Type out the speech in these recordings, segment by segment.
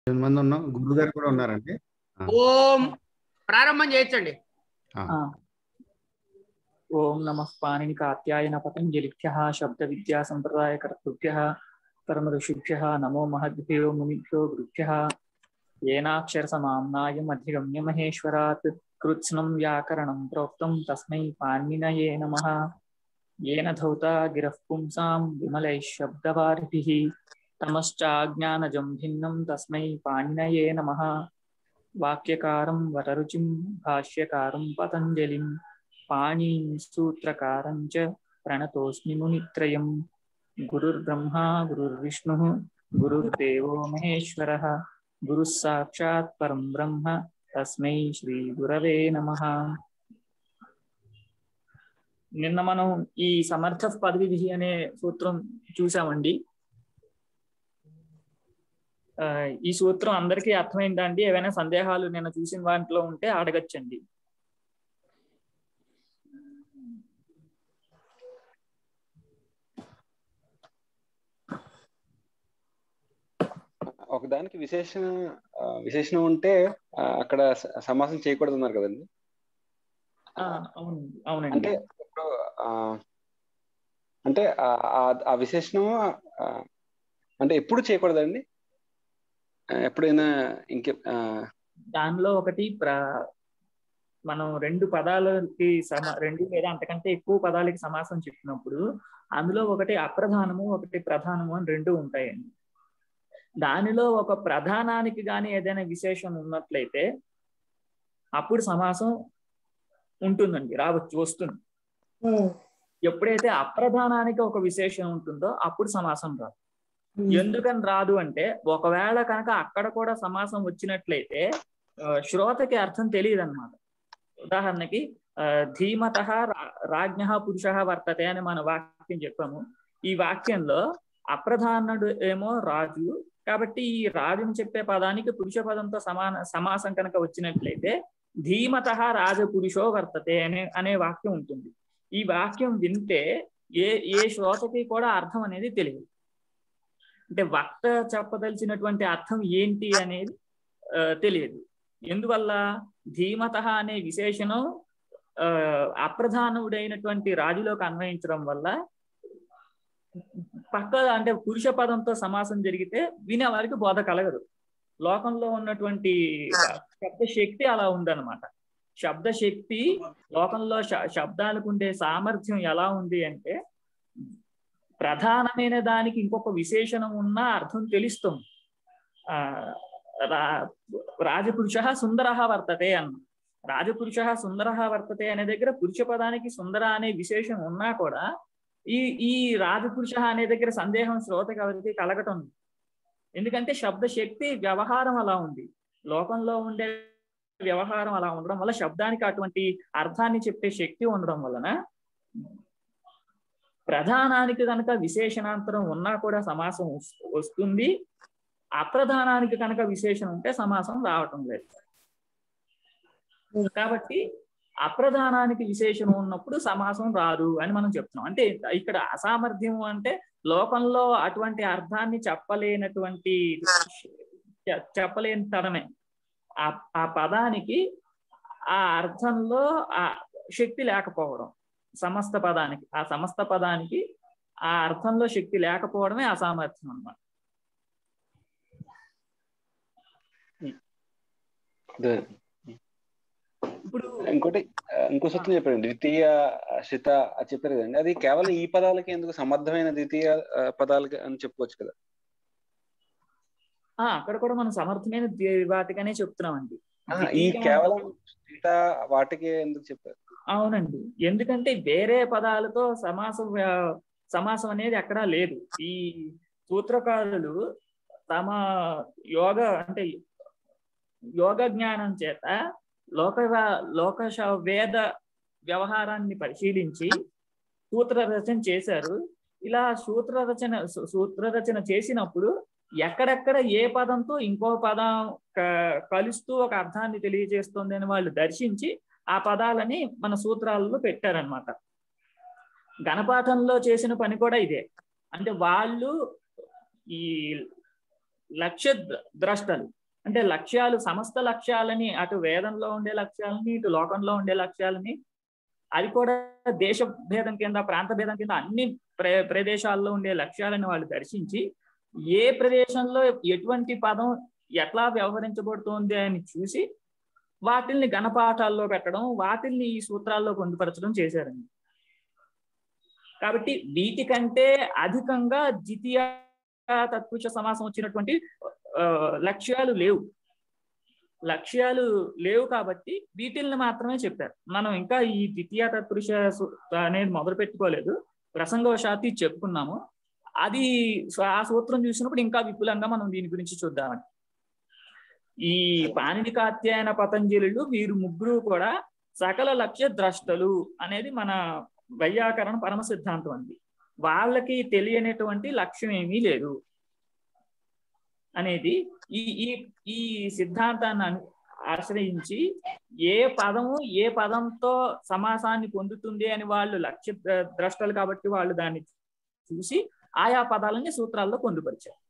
ఎనిమిది మంది ఉన్నాం గురువు గారు కూడా ఉన్నారండి ఓం ప్రారంభం చేయొచ్చండి ఓం నమ పాణిని కాత్యాయన పతంజలిభ్య శబ్ద విద్యా సంప్రదాయ కర్తృభ్య పరమ ఋషిభ్య నమో మహద్భ్యో మునిభ్యో గురుభ్య ఏనాక్షర సమామ్నాయం అధిగమ్య మహేశ్వరాత్ కృత్స్నం వ్యాకరణం ప్రోక్తం తస్మై పాణినయే నమ येन धौता गिरः पुंसां विमलैः शब्दवारिभिः तमश्चाज्ञानजं भिन्नं तस्मै पाणिनये नमः वाक्यकारं वररुचिं भाष्यकारं पतञ्जलिं पाणिं सूत्रकारं च प्रणतोऽस्मि मुनित्रयं गुरुर्ब्रह्मा गुरुर्विष्णुः गुरुर्देवो महेश्वरः गुरुः साक्षात् परं ब्रह्म तस्मै श्रीगुरवे नमः నిన్న మనం ఈ సమర్థ పదవి విధి అనే సూత్రం చూసామండి ఈ సూత్రం అందరికీ అర్థమైందా అండి ఏవైనా సందేహాలు నిన్న చూసిన వాటిలో ఉంటే అడగచ్చండి ఒకదానికి విశేషణ విశేషణం ఉంటే అక్కడ సమాసం చేయకూడదు అన్నారు కదండి అవునండి అవునండి అంటే ఇప్పుడు అంటే ఆ విశేషణం అంటే ఎప్పుడు చేయకూడదండి ఎప్పుడైనా ఇంకే దానిలో ఒకటి ప్ర మనం రెండు పదాలకి సమ రెండు లేదా అంతకంటే ఎక్కువ పదాలకి సమాసం చెప్పినప్పుడు అందులో ఒకటి అప్రధానము ఒకటి ప్రధానము అని రెండు ఉంటాయండి దానిలో ఒక ప్రధానానికి కానీ ఏదైనా విశేషం ఉన్నట్లయితే అప్పుడు సమాసం ఉంటుందండి రావచ్చు వస్తుంది ఎప్పుడైతే అప్రధానానికి ఒక విశేషం ఉంటుందో అప్పుడు సమాసం రాదు ఎందుకని రాదు అంటే ఒకవేళ కనుక అక్కడ కూడా సమాసం వచ్చినట్లయితే శ్రోతకి అర్థం తెలియదు అనమాట ఉదాహరణకి ధీమత రాజ్ఞ పురుష వర్తతే అని మన వాక్యం చెప్పాము ఈ వాక్యంలో అప్రధానుడు ఏమో రాజు కాబట్టి ఈ రాజుని చెప్పే పదానికి పురుష పదంతో సమాన సమాసం కనుక వచ్చినట్లయితే ధీమత రాజపురుషో వర్తతే అనే అనే వాక్యం ఉంటుంది ఈ వాక్యం వింటే ఏ ఏ శ్రోతకి కూడా అర్థం అనేది తెలియదు అంటే వక్త చెప్పదలిచినటువంటి అర్థం ఏంటి అనేది తెలియదు ఎందువల్ల ధీమత అనే విశేషణం అప్రధానుడైనటువంటి రాజులోకి అన్వయించడం వల్ల పక్క అంటే పురుష పదంతో సమాసం జరిగితే వినే వారికి బోధ కలగదు లోకంలో ఉన్నటువంటి శబ్ద శక్తి అలా ఉందన్నమాట శబ్ద శక్తి లోకంలో శబ్దాలకు ఉండే సామర్థ్యం ఎలా ఉంది అంటే ప్రధానమైన దానికి ఇంకొక విశేషణం ఉన్న అర్థం తెలుస్తుంది ఆ రాజపురుష సుందర వర్తతే అన్న రాజపురుష సుందర వర్తతే అనే దగ్గర పురుష పదానికి సుందర అనే విశేషం ఉన్నా కూడా ఈ ఈ రాజపురుష అనే దగ్గర సందేహం శ్రోతకి ఎవరికి కలగటం ఎందుకంటే శబ్ద శక్తి వ్యవహారం అలా ఉంది లోకంలో ఉండే వ్యవహారం అలా ఉండడం వల్ల శబ్దానికి అటువంటి అర్థాన్ని చెప్పే శక్తి ఉండడం వలన ప్రధానానికి కనుక విశేషణాంతరం ఉన్నా కూడా సమాసం వస్తుంది అప్రధానానికి కనుక విశేషణం ఉంటే సమాసం రావటం లేదు కాబట్టి అప్రధానానికి విశేషణం ఉన్నప్పుడు సమాసం రాదు అని మనం చెప్తున్నాం అంటే ఇక్కడ అసామర్థ్యం అంటే లోకంలో అటువంటి అర్థాన్ని చెప్పలేనటువంటి చెప్పలేని తరమే ఆ ఆ పదానికి ఆ అర్థంలో ఆ శక్తి లేకపోవడం సమస్త పదానికి ఆ సమస్త పదానికి ఆ అర్థంలో శక్తి లేకపోవడమే అసామర్థ్యం అన్నమాట ఇప్పుడు ఇంకోటి ఇంకో సూత్రం చెప్పారు ద్వితీయ శిత అది చెప్పారు కదండి అది కేవలం ఈ పదాలకి ఎందుకు సమర్థమైన ద్వితీయ పదాలకి అని చెప్పుకోవచ్చు కదా అక్కడ కూడా మనం సమర్థమైన వాటిగానే చెప్తున్నామండి ఈ కేవలం వాటికి ఎందుకు చెప్పారు అవునండి ఎందుకంటే వేరే పదాలతో సమాసం సమాసం అనేది ఎక్కడా లేదు ఈ సూత్రకారులు తమ యోగ అంటే యోగ జ్ఞానం చేత లోక లోక వేద వ్యవహారాన్ని పరిశీలించి సూత్ర రచన చేశారు ఇలా సూత్ర రచన సూత్ర రచన చేసినప్పుడు ఎక్కడెక్కడ ఏ పదంతో ఇంకో పదం కలుస్తూ ఒక అర్థాన్ని తెలియజేస్తుంది అని వాళ్ళు దర్శించి ఆ పదాలని మన సూత్రాలలో పెట్టారనమాట గణపాఠంలో చేసిన పని కూడా ఇదే అంటే వాళ్ళు ఈ లక్ష్య ద్ర- ద్రష్టలు అంటే లక్ష్యాలు సమస్త లక్ష్యాలని అటు వేదంలో ఉండే లక్ష్యాలని ఇటు లోకంలో ఉండే లక్ష్యాలని అది కూడా దేశ భేదం కింద ప్రాంత భేదం కింద అన్ని ప్ర ప్రదేశాల్లో ఉండే లక్ష్యాలను వాళ్ళు దర్శించి ఏ ప్రదేశంలో ఎటువంటి పదం ఎట్లా వ్యవహరించబడుతోంది అని చూసి వాటిల్ని గణపాఠాల్లో పెట్టడం వాటిల్ని ఈ సూత్రాల్లో పొందుపరచడం చేశారండి కాబట్టి వీటికంటే అధికంగా ద్వితీయ తత్పురుష సమాసం వచ్చినటువంటి ఆ, లక్ష్యాలు లేవు లక్ష్యాలు లేవు కాబట్టి వీటిల్ని మాత్రమే చెప్పారు మనం ఇంకా ఈ ద్వితీయ తత్పురుష సు- అనేది మొదలు పెట్టుకోలేదు ప్రసంగవశాత్తు ఇది చెప్పుకున్నాము అది స- ఆ సూత్రం చూసినప్పుడు ఇంకా విపులంగా మనం దీని గురించి చూద్దామని ఈ పాణిని కాత్యాయన పతంజలులు వీరు ముగ్గురు కూడా సకల లక్ష్య ద్రష్టలు అనేది మన వైయాకరణ పరమ సిద్ధాంతం అండి వాళ్ళకి తెలియనటువంటి లక్ష్యం ఏమీ లేదు అనేది ఈ ఈ ఈ సిద్ధాంతాన్ని అను- ఆశ్రయించి ఏ పదము ఏ పదంతో సమాసాన్ని పొందుతుంది అని వాళ్ళు లక్ష్య ద్ర- ద్రష్టలు కాబట్టి వాళ్ళు దాన్ని చూసి ఆయా పదాలని సూత్రాల్లో పొందుపరిచారు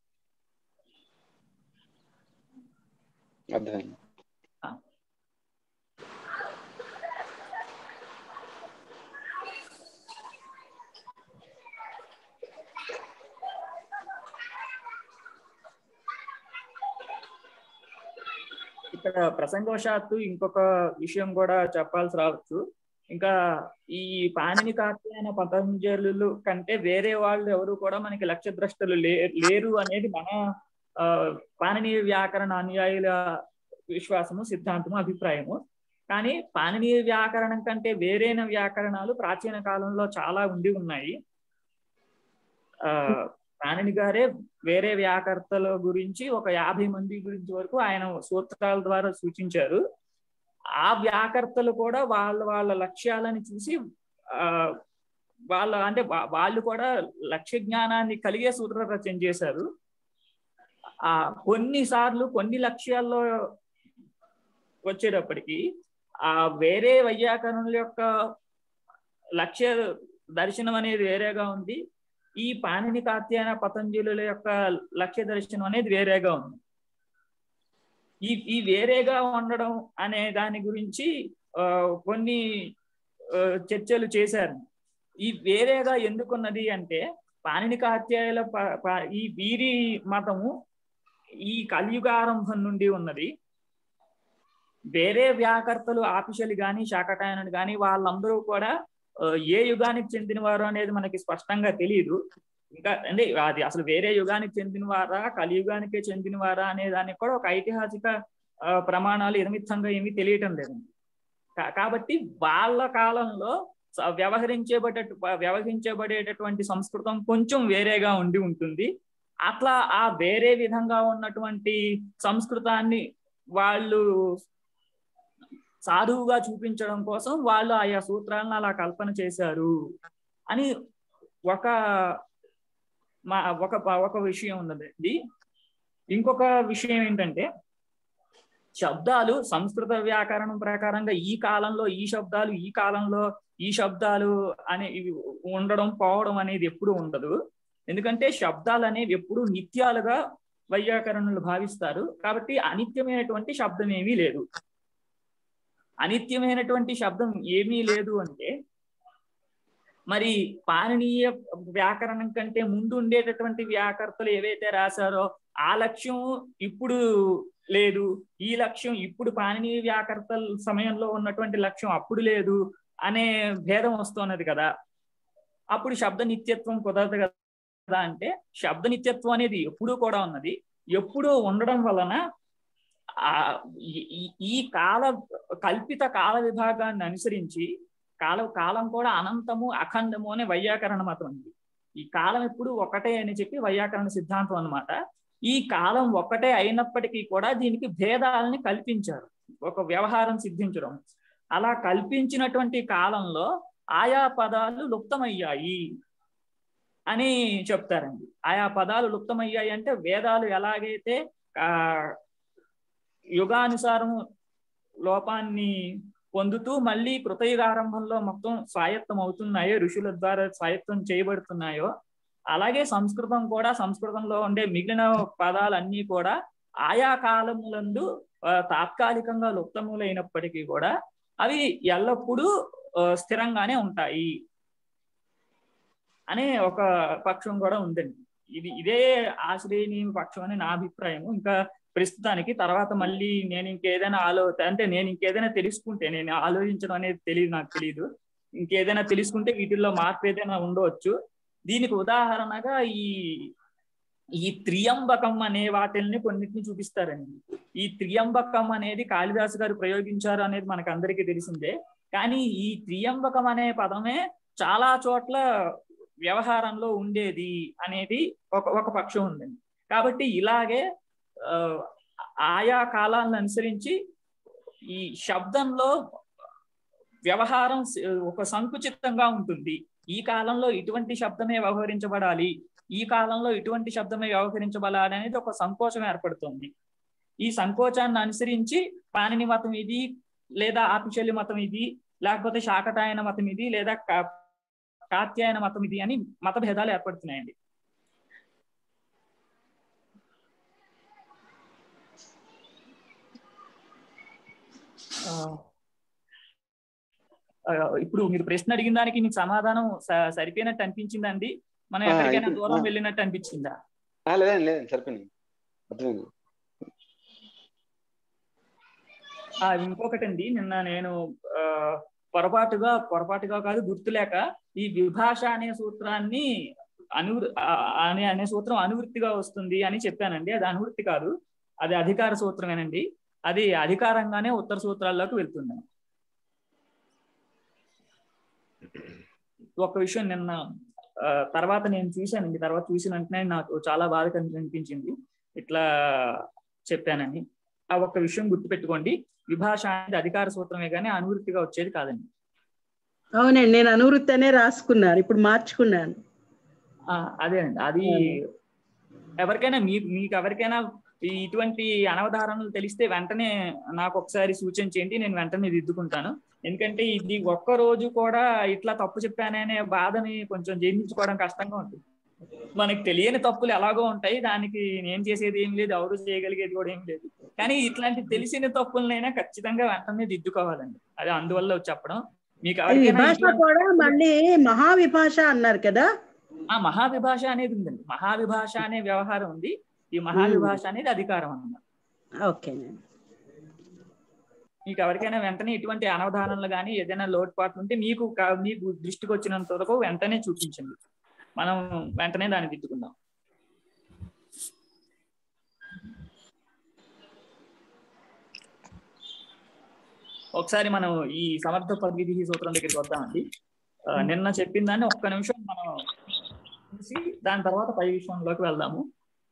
అర్థమైంది ఇక్కడ ప్రసంగవశాత్తు ఇంకొక విషయం కూడా చెప్పాల్సి రావచ్చు ఇంకా ఈ పాణిని కాత్యాయన పతంజలులు కంటే వేరే వాళ్ళు ఎవరు కూడా మనకి లక్ష్య ద్రష్టలు లే లేరు అనేది మన ఆ, పాణిని వ్యాకరణ అనుయాయుల విశ్వాసము సిద్ధాంతము అభిప్రాయము కానీ పాణిని వ్యాకరణం కంటే వేరైన వ్యాకరణాలు ప్రాచీన కాలంలో చాలా ఉండి ఉన్నాయి ఆ పాణిని గారే వేరే వ్యాకర్తల గురించి ఒక యాభై మంది గురించి వరకు ఆయన సూత్రాల ద్వారా సూచించారు ఆ వ్యాకర్తలు కూడా వాళ్ళ వాళ్ళ లక్ష్యాలని చూసి ఆ వాళ్ళ అంటే వా- వాళ్ళు కూడా లక్ష్య జ్ఞానాన్ని కలిగే సూత్ర రచన చేశారు ఆ కొన్నిసార్లు కొన్ని లక్ష్యాల్లో వచ్చేటప్పటికి ఆ వేరే వైయాకరణుల యొక్క లక్ష్య దర్శనం అనేది వేరేగా ఉంది ఈ పాణిని కాత్యాయన పతంజలుల యొక్క లక్ష్య దర్శనం అనేది వేరేగా ఉంది ఈ ఈ వేరేగా ఉండడం అనే దాని గురించి ఆ, కొన్ని ఆ, చర్చలు చేశారు ఈ వేరేగా ఎందుకున్నది అంటే పాణిని కాత్యాయుల ప- ప- ఈ వీరి మతము ఈ కలియుగారంభం నుండి ఉన్నది వేరే వ్యాకర్తలు ఆపిషలు గాని శాకటాయనుడు గాని వాళ్ళందరూ కూడా ఆ, ఏ యుగానికి చెందినవారు అనేది మనకి స్పష్టంగా తెలియదు ఇంకా అంటే అది అసలు వేరే యుగానికి చెందినవారా కలియుగానికే చెందినవారా అనే దానికి కూడా ఒక ఐతిహాసిక ఆ, ప్రమాణాలు ఇరమిత్తంగా ఏమీ తెలియటం లేదండి కా- కాబట్టి వాళ్ళ కాలంలో స- వ్యవహరించేబడే వ్యవహరించబడేటటువంటి సంస్కృతం కొంచెం వేరేగా ఉండి ఉంటుంది అట్లా ఆ వేరే విధంగా ఉన్నటువంటి సంస్కృతాన్ని వాళ్ళు సాధువుగా చూపించడం కోసం వాళ్ళు ఆయా సూత్రాలను అలా కల్పన చేశారు అని ఒక మా ఒక ఒక విషయం ఉన్నదండి ఇంకొక విషయం ఏంటంటే శబ్దాలు సంస్కృత వ్యాకరణం ప్రకారంగా ఈ కాలంలో ఈ శబ్దాలు ఈ కాలంలో ఈ శబ్దాలు అనే ఇవి ఉండడం పోవడం అనేది ఎప్పుడు ఉండదు ఎందుకంటే శబ్దాలు అనేవి ఎప్పుడు నిత్యాలుగా వైయాకరణులు భావిస్తారు కాబట్టి అనిత్యమైనటువంటి శబ్దం ఏమీ లేదు అనిత్యమైనటువంటి శబ్దం ఏమీ లేదు అంటే మరి పాణనీయ వ్యాకరణం కంటే ముందు ఉండేటటువంటి వ్యాకర్తలు ఏవైతే రాశారో ఆ లక్ష్యం ఇప్పుడు లేదు ఈ లక్ష్యం ఇప్పుడు పాణనీయ వ్యాకర్తల సమయంలో ఉన్నటువంటి లక్ష్యం అప్పుడు లేదు అనే భేదం వస్తున్నది కదా అప్పుడు శబ్ద నిత్యత్వం కుదరదు కదా అంటే శబ్ద నిత్యత్వం అనేది ఎప్పుడూ కూడా ఉన్నది ఎప్పుడూ ఉండడం వలన ఆ ఈ- ఈ- ఈ కాల కల్పిత కాల విభాగాన్ని అనుసరించి కాల కాలం కూడా అనంతము అఖండము అనే వైయాకరణ మతం ఉంది ఈ కాలం ఎప్పుడు ఒకటే అని చెప్పి వైయాకరణ సిద్ధాంతం అన్నమాట ఈ కాలం ఒకటే అయినప్పటికీ కూడా దీనికి భేదాలని కల్పించారు ఒక వ్యవహారం సిద్ధించడం అలా కల్పించినటువంటి కాలంలో ఆయా పదాలు లుప్తమయ్యాయి అని చెప్తారండి ఆయా పదాలు లుప్తమయ్యాయి అంటే వేదాలు ఎలాగైతే ఆ యుగానుసారం లోపాన్ని పొందుతూ మళ్ళీ కృతయుగారంభంలో మొత్తం స్వాయత్తం అవుతున్నాయో ఋషుల ద్వారా స్వాయత్తం చేయబడుతున్నాయో అలాగే సంస్కృతం కూడా సంస్కృతంలో ఉండే మిగిలిన పదాలన్నీ కూడా ఆయా కాలములందు ఆ, తాత్కాలికంగా లుప్తములైనప్పటికీ కూడా అవి ఎల్లప్పుడూ ఆ, స్థిరంగానే ఉంటాయి అనే ఒక పక్షం కూడా ఉందండి ఇది ఇదే ఆశ్రయని పక్షం అని నా అభిప్రాయం ఇంకా ప్రస్తుతానికి తర్వాత మళ్ళీ నేను ఇంకేదైనా ఆలో అంటే నేను ఇంకేదైనా తెలుసుకుంటే నేను ఆలోచించడం అనేది తెలియదు నాకు తెలియదు ఇంకేదైనా తెలుసుకుంటే వీటిల్లో మార్పు ఏదైనా ఉండవచ్చు దీనికి ఉదాహరణగా ఈ ఈ త్రియంబకం అనే వాటిల్ని కొన్నిటిని చూపిస్తారండి ఈ త్రియంబకం అనేది కాళిదాసు గారు ప్రయోగించారు అనేది మనకు అందరికీ తెలిసిందే కానీ ఈ త్రియంబకం అనే పదమే చాలా చోట్ల వ్యవహారంలో ఉండేది అనేది ఒక ఒక పక్షం ఉందండి కాబట్టి ఇలాగే ఆ, ఆయా కాలాలను అనుసరించి ఈ శబ్దంలో వ్యవహారం స- ఒక సంకుచితంగా ఉంటుంది ఈ కాలంలో ఇటువంటి శబ్దమే వ్యవహరించబడాలి ఈ కాలంలో ఇటువంటి శబ్దమే వ్యవహరించబడాలి అనేది ఒక సంకోచం ఏర్పడుతుంది ఈ సంకోచాన్ని అనుసరించి పాణిని మతం ఇది లేదా ఆపిశల్య మతం ఇది లేకపోతే శాకటాయన మతం ఇది లేదా కా- కాత్యాయన మతం ఇది అని మత భేదాలు ఏర్పడుతున్నాయండి ఆ, ఆ, ఇప్పుడు మీరు ప్రశ్న అడిగిన దానికి మీకు సమాధానం స- సరిపోయినట్టు అనిపించిందండి మనం ఆ, ఎక్కడికైనా ఇప్పుడు- దూరం ఆ. వెళ్ళినట్టు అనిపించిందా ఆ, లేదండి లేదండి సరిపోయింది అర్థమైంది ఆ, ఇంకొకటండి నిన్న నేను ఆ, పొరపాటుగా పొరపాటుగా కాదు గుర్తులేక ఈ విభాష అనే సూత్రాన్ని అను అనే అనే సూత్రం అనువృత్తిగా వస్తుంది అని చెప్పానండి అది అనువృత్తి కాదు అది అధికార సూత్రమేనండి అది అధికారంగానే ఉత్తర సూత్రాల్లోకి వెళ్తుంది ఒక విషయం నిన్న ఆ, తర్వాత నేను చూశానండి తర్వాత చూసిన వెంటనే నాకు చాలా బాధ కని- అనిపించింది ఇట్లా చెప్పానని ఆ ఒక్క విషయం గుర్తుపెట్టుకోండి విభాష అనేది అధికార సూత్రమే కానీ అనువృత్తిగా వచ్చేది కాదండి అవునండి నేను అనువృత్తి అనే రాసుకున్నాను ఇప్పుడు మార్చుకున్నాను ఆ, అదేనండి అది ఎవరికైనా మీ మీకు ఎవరికైనా ఈ ఇటువంటి అనవధారణలు తెలిస్తే వెంటనే నాకు ఒకసారి సూచన చేయండి నేను వెంటనే దిద్దుకుంటాను ఎందుకంటే ఇది ఒక్క రోజు కూడా ఇట్లా తప్పు చెప్పాననే బాధని కొంచెం జీర్ణించుకోవడం కష్టంగా ఉంటుంది మనకి తెలియని తప్పులు ఎలాగో ఉంటాయి దానికి నేను చేసేది ఏం లేదు ఎవరు చేయగలిగేది కూడా ఏం లేదు కానీ ఇట్లాంటి తెలిసిన తప్పులనైనా ఖచ్చితంగా వెంటనే దిద్దుకోవాలండి అది అందువల్ల చెప్పడం మీకు ఈ ఎవరికైనా విభాష ఇట్లాంటి- కూడా మళ్ళీ మహావిభాష అన్నారు కదా ఆ మహావిభాష అనేది ఉందండి మహావిభాష అనే వ్యవహారం ఉంది ఈ మహావిభాష అనేది అధికారం అన్నమాట ఓకేనండి మీకు ఎవరికైనా వెంటనే ఇటువంటి అనవధానాలు కానీ ఏదైనా లోటుపాట్లు ఉంటే మీకు కా- మీకు దృష్టికి వచ్చినంత వరకు వెంటనే చూపించండి మనం వెంటనే దాన్ని దిద్దుకుందాం ఒకసారి మనం ఈ సమర్థ పదవిధి సూత్రం దగ్గరికి వద్దామండి ఆ, నిన్న చెప్పిన దాన్ని ఒక్క నిమిషం మనం చూసి దాని తర్వాత పై విషయంలోకి వెళ్దాము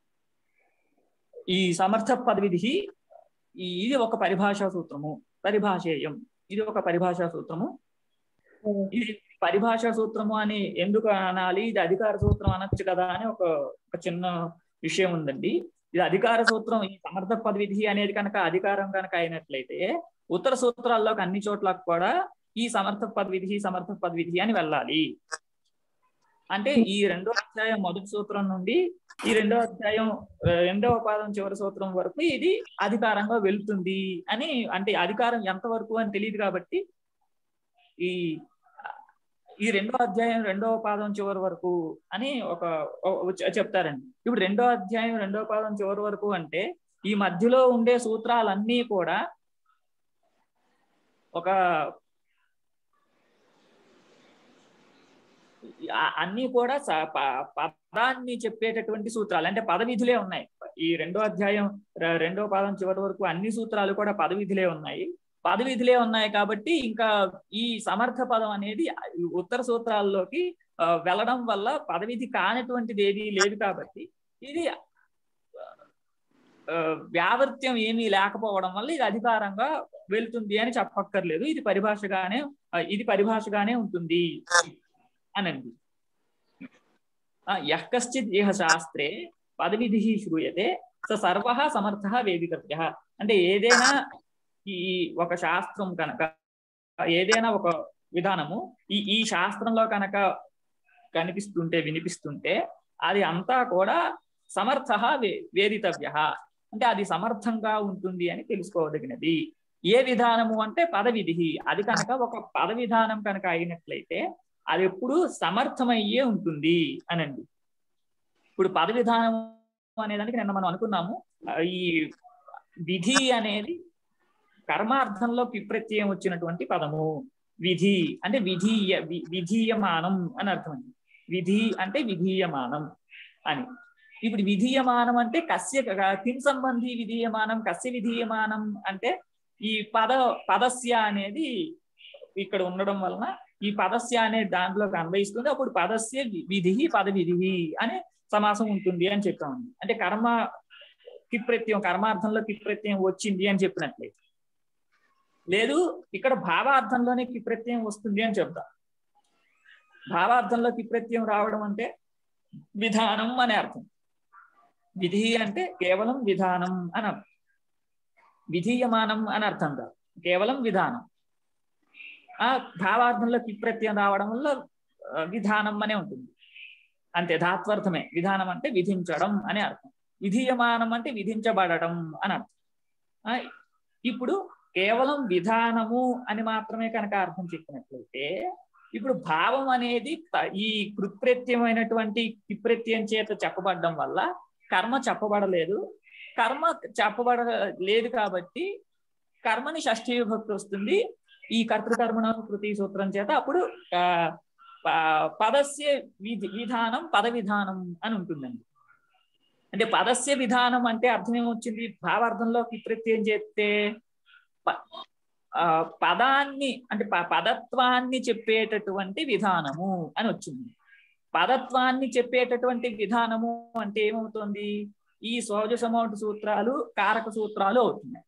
ఈ సమర్థ పదవిధి ఈ ఇది ఒక పరిభాషా సూత్రము పరిభాషేయం ఇది ఒక పరిభాషా సూత్రము ఇది పరిభాషా సూత్రము అని ఎందుకు అనాలి ఇది అధికార సూత్రం అనొచ్చు కదా అని ఒక ఒక చిన్న విషయం ఉందండి ఇది అధికార సూత్రం ఈ సమర్థ పదవిధి అనేది కనుక అధికారం కనుక అయినట్లయితే ఉత్తర సూత్రాల్లోకి అన్ని చోట్ల కూడా ఈ సమర్థ పదవిధి సమర్థ పదవిధి అని వెళ్ళాలి అంటే ఈ రెండో అధ్యాయం మొదటి సూత్రం నుండి ఈ రెండో అధ్యాయం ఆ, రెండవ పాదం చివరి సూత్రం వరకు ఇది అధికారంగా వెళ్తుంది అని అంటే అధికారం ఎంతవరకు అని తెలియదు కాబట్టి ఈ ఈ రెండో అధ్యాయం రెండవ పాదం చివరి వరకు అని ఒక ఒక- చె- చెప్తారండి ఇప్పుడు రెండో అధ్యాయం రెండవ పాదం చివరి వరకు అంటే ఈ మధ్యలో ఉండే సూత్రాలన్నీ కూడా ఒక ఆ- అన్ని కూడా స- ప- పదాన్ని చెప్పేటటువంటి సూత్రాలు అంటే పదవిధులే ఉన్నాయి ఈ రెండో అధ్యాయం ర- రెండో పాదం చివరి వరకు అన్ని సూత్రాలు కూడా పదవిధులే ఉన్నాయి పదవిధులే ఉన్నాయి కాబట్టి ఇంకా ఈ సమర్థ పదం అనేది ఉత్తర సూత్రాల్లోకి ఆ, వెళ్ళడం వల్ల పదవిధి కానటువంటిది ఏది లేదు కాబట్టి ఇది ఆ, వ్యావర్త్యం ఏమీ లేకపోవడం వల్ల ఇది అధికారంగా వెళ్తుంది అని చెప్పక్కర్లేదు ఇది పరిభాషగానే ఆ, ఇది పరిభాషగానే ఉంటుంది అనండి ఆ, యః కశ్చిత్ ఇహ శాస్త్రే పదవిధి శ్రూయతే స సర్వ సమర్థ వేదికవ్య అంటే ఏదైనా ఈ ఒక శాస్త్రం కనుక ఏదైనా ఒక విధానము ఈ ఈ శాస్త్రంలో కనుక కనిపిస్తుంటే వినిపిస్తుంటే అది అంతా కూడా సమర్థ వేదితవ్య అంటే అది సమర్థంగా ఉంటుంది అని తెలుసుకోదగినది ఏ విధానము అంటే పద విధి అది కనుక ఒక పద విధానం కనుక అయినట్లయితే అది ఎప్పుడు సమర్థమయ్యే ఉంటుంది అనండి ఇప్పుడు పద విధానం అనేదానికి నిన్న మనం అనుకున్నాము ఆ, ఈ విధి అనేది కర్మార్థంలో పిప్రత్యయం వచ్చినటువంటి పదము విధి అంటే విధీయ వి- విధీయమానం అని అర్థం అండి విధి అంటే విధీయమానం అని ఇప్పుడు విధీయమానం అంటే కస్య కిం సంబంధి విధీయమానం కస్య విధీయమానం అంటే ఈ పద పదస్య అనేది ఇక్కడ ఉండడం వలన ఈ పదస్య అనే దాంట్లోకి అన్వయిస్తుంది అప్పుడు పదస్య వి- విధి పద విధి అనే సమాసం ఉంటుంది అని చెప్పామండి అంటే కర్మ కిప్రత్యయం కర్మార్థంలో కిప్రత్యయం వచ్చింది అని చెప్పినట్లయితే లేదు ఇక్కడ భావార్థంలోనే కిప్రత్యయం వస్తుంది అని చెప్తాం భావార్థంలో కిప్రత్యయం రావడం అంటే విధానం అనే అర్థం విధి అంటే కేవలం విధానం అని అర్థం విధీయమానం అని అర్థం కాదు కేవలం విధానం ఆ భావార్థంలో కిప్రత్యయం రావడం వల్ల ఆ, విధానం అనే ఉంటుంది అంతే ధాత్వర్థమే విధానం అంటే విధించడం అనే అర్థం విధీయమానం అంటే విధించబడడం అని అర్థం ఆ, ఇప్పుడు కేవలం విధానము అని మాత్రమే కనుక అర్థం చెప్పినట్లయితే ఇప్పుడు భావం అనేది త- ఈ కృత్ప్రత్యమైనటువంటి విప్రత్యం చేత చెప్పబడడం వల్ల కర్మ చెప్పబడలేదు కర్మ చెప్పబడ లేదు కాబట్టి కర్మని షష్ఠీ విభక్తి వస్తుంది ఈ కర్తృకర్మణ కృతి సూత్రం చేత అప్పుడు ఆ, ప- పదస్య విధి విధానం పద విధానం అని ఉంటుందండి అంటే పదస్య విధానం అంటే అర్థం ఏమొచ్చింది భావార్థంలో విప్రత్యయం చేస్తే ప- ఆ, పదాన్ని అంటే ప- పదత్వాన్ని చెప్పేటటువంటి విధానము అని వచ్చింది పదత్వాన్ని చెప్పేటటువంటి విధానము అంటే ఏమవుతుంది ఈ సోజ సమౌంట్ సూత్రాలు కారక సూత్రాలు అవుతున్నాయి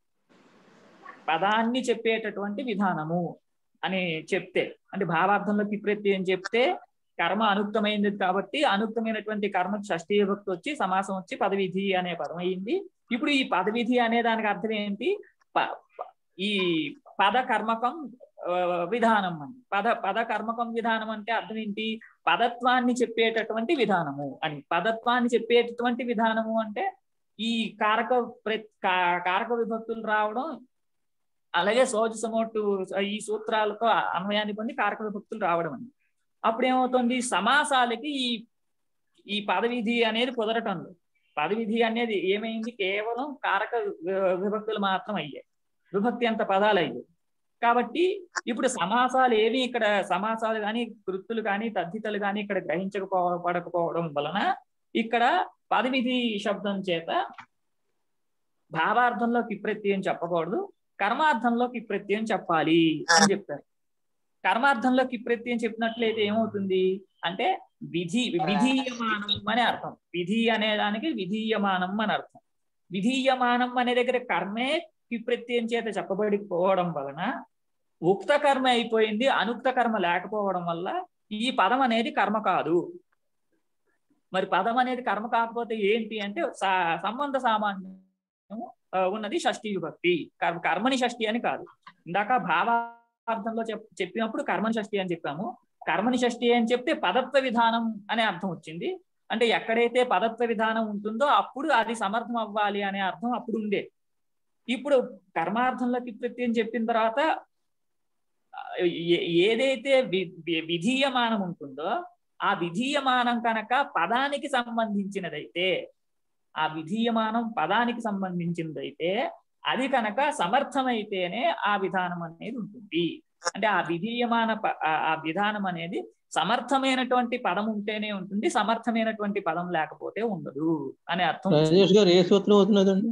పదాన్ని చెప్పేటటువంటి విధానము అని చెప్తే అంటే భావార్థంలో విప్రత్యయం చెప్తే కర్మ అనుక్తమైంది కాబట్టి అనుక్తమైనటువంటి కర్మ షష్ఠీ విభక్తి వచ్చి సమాసం వచ్చి పదవిధి అనే పదం అయింది ఇప్పుడు ఈ పదవిధి అనే దానికి అర్థం ఏంటి ప- ప- ఈ పద కర్మకం ఆ, విధానం అని పద పద కర్మకం విధానం అంటే అర్థం ఏంటి పదత్వాన్ని చెప్పేటటువంటి విధానము అని పదత్వాన్ని చెప్పేటటువంటి విధానము అంటే ఈ కారక ప్ర- కా- కారక విభక్తులు రావడం అలాగే సోజ సమోటు ఈ సూత్రాలతో అన్వయాన్ని పొంది కారక విభక్తులు రావడం అని అప్పుడు ఏమవుతుంది సమాసాలకి ఈ ఈ పదవిధి అనేది కుదరటం లేదు పదవిధి అనేది ఏమైంది కేవలం కారక వి- విభక్తులు మాత్రం అయ్యాయి విభక్తి అంత పదాలు అయ్యాయి కాబట్టి ఇప్పుడు సమాసాలు ఏవి ఇక్కడ సమాసాలు కానీ కృత్తులు కానీ తద్దితలు కానీ ఇక్కడ గ్రహించకపో పడకపోవడం వలన ఇక్కడ పదవిధి శబ్దం చేత భావార్థంలో విప్రత్యయం చెప్పకూడదు కర్మార్థంలో విప్రత్యయం చెప్పాలి అని చెప్తారు కర్మార్థంలో విప్రత్యయం చెప్పినట్లయితే ఏమవుతుంది అంటే విధి విధీయమానం అనే అర్థం విధి అనే దానికి విధీయమానం అని అర్థం విధీయమానం అనే దగ్గర కర్మే విప్రత్యయం చేత చెప్పబడిపోవడం వలన ఉక్త కర్మ అయిపోయింది అనుక్త కర్మ లేకపోవడం వల్ల ఈ పదం అనేది కర్మ కాదు మరి పదం అనేది కర్మ కాకపోతే ఏంటి అంటే సా- సంబంధ సామాన్యం ఆ, ఉన్నది షష్ఠీ విభక్తి కర్మ కర్మని షష్ఠి అని కాదు ఇందాక భావార్థంలో చెప్ చెప్పినప్పుడు కర్మని షష్ఠి అని చెప్పాము కర్మని షష్ఠి అని చెప్తే పదత్వ విధానం అనే అర్థం వచ్చింది అంటే ఎక్కడైతే పదత్వ విధానం ఉంటుందో అప్పుడు అది సమర్థం అవ్వాలి అనే అర్థం అప్పుడు ఉండే ఇప్పుడు కర్మార్థంలోకి ప్రత్యయం చెప్పిన తర్వాత ఆ, ఏ- ఏదైతే వి- వి- విధీయమానం ఉంటుందో ఆ విధీయమానం కనుక పదానికి సంబంధించినదైతే ఆ విధీయమానం పదానికి సంబంధించినదైతే అది కనుక సమర్థమైతేనే ఆ విధానం అనేది ఉంటుంది అంటే ఆ విధీయమాన ప- ఆ- ఆ విధానం అనేది సమర్థమైనటువంటి పదం ఉంటేనే ఉంటుంది సమర్థమైనటువంటి పదం లేకపోతే ఉండదు అనే అర్థం వచ్చింది. రాజేష్ గారు ఏ సూత్రం అవుతున్నదండి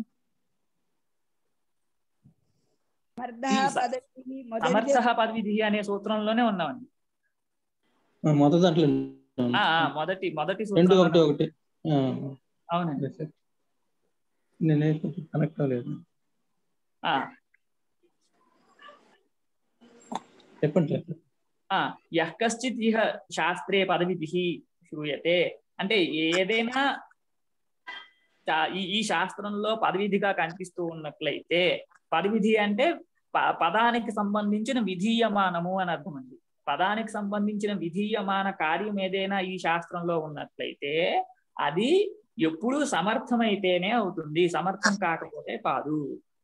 సమర్థ ఈ స- పదవిని మొదటి సమర్థ పదవిధి అనే సూత్రంలోనే ఉన్నామండి ఆ, మొదటి దాంట్లో ఆ, ఆ, మొదటి మొదటి రెండు ఒకటి సూత్రంలోనే ఒకటి ఆ, అవునండి సరే, సరే. నేనే కొంచెం కనెక్ట్ అవ్వలేదు ఆ, చెప్పండి చెప్పండి ఆ, యః కశ్చిత్ ఇహ శాస్త్రే పదవిధి శ్రూయతే అంటే ఏదైనా చా- ఈ ఈ శాస్త్రంలో పదవిధిగా కనిపిస్తూ ఉన్నట్లయితే పదవిధి అంటే ప- పదానికి సంబంధించిన విధీయమానము అని అర్థం అండి పదానికి సంబంధించిన విధీయమాన కార్యం ఏదైనా ఈ శాస్త్రంలో ఉన్నట్లయితే అది ఎప్పుడూ సమర్థమైతేనే అవుతుంది సమర్థం కాకపోతే కాదు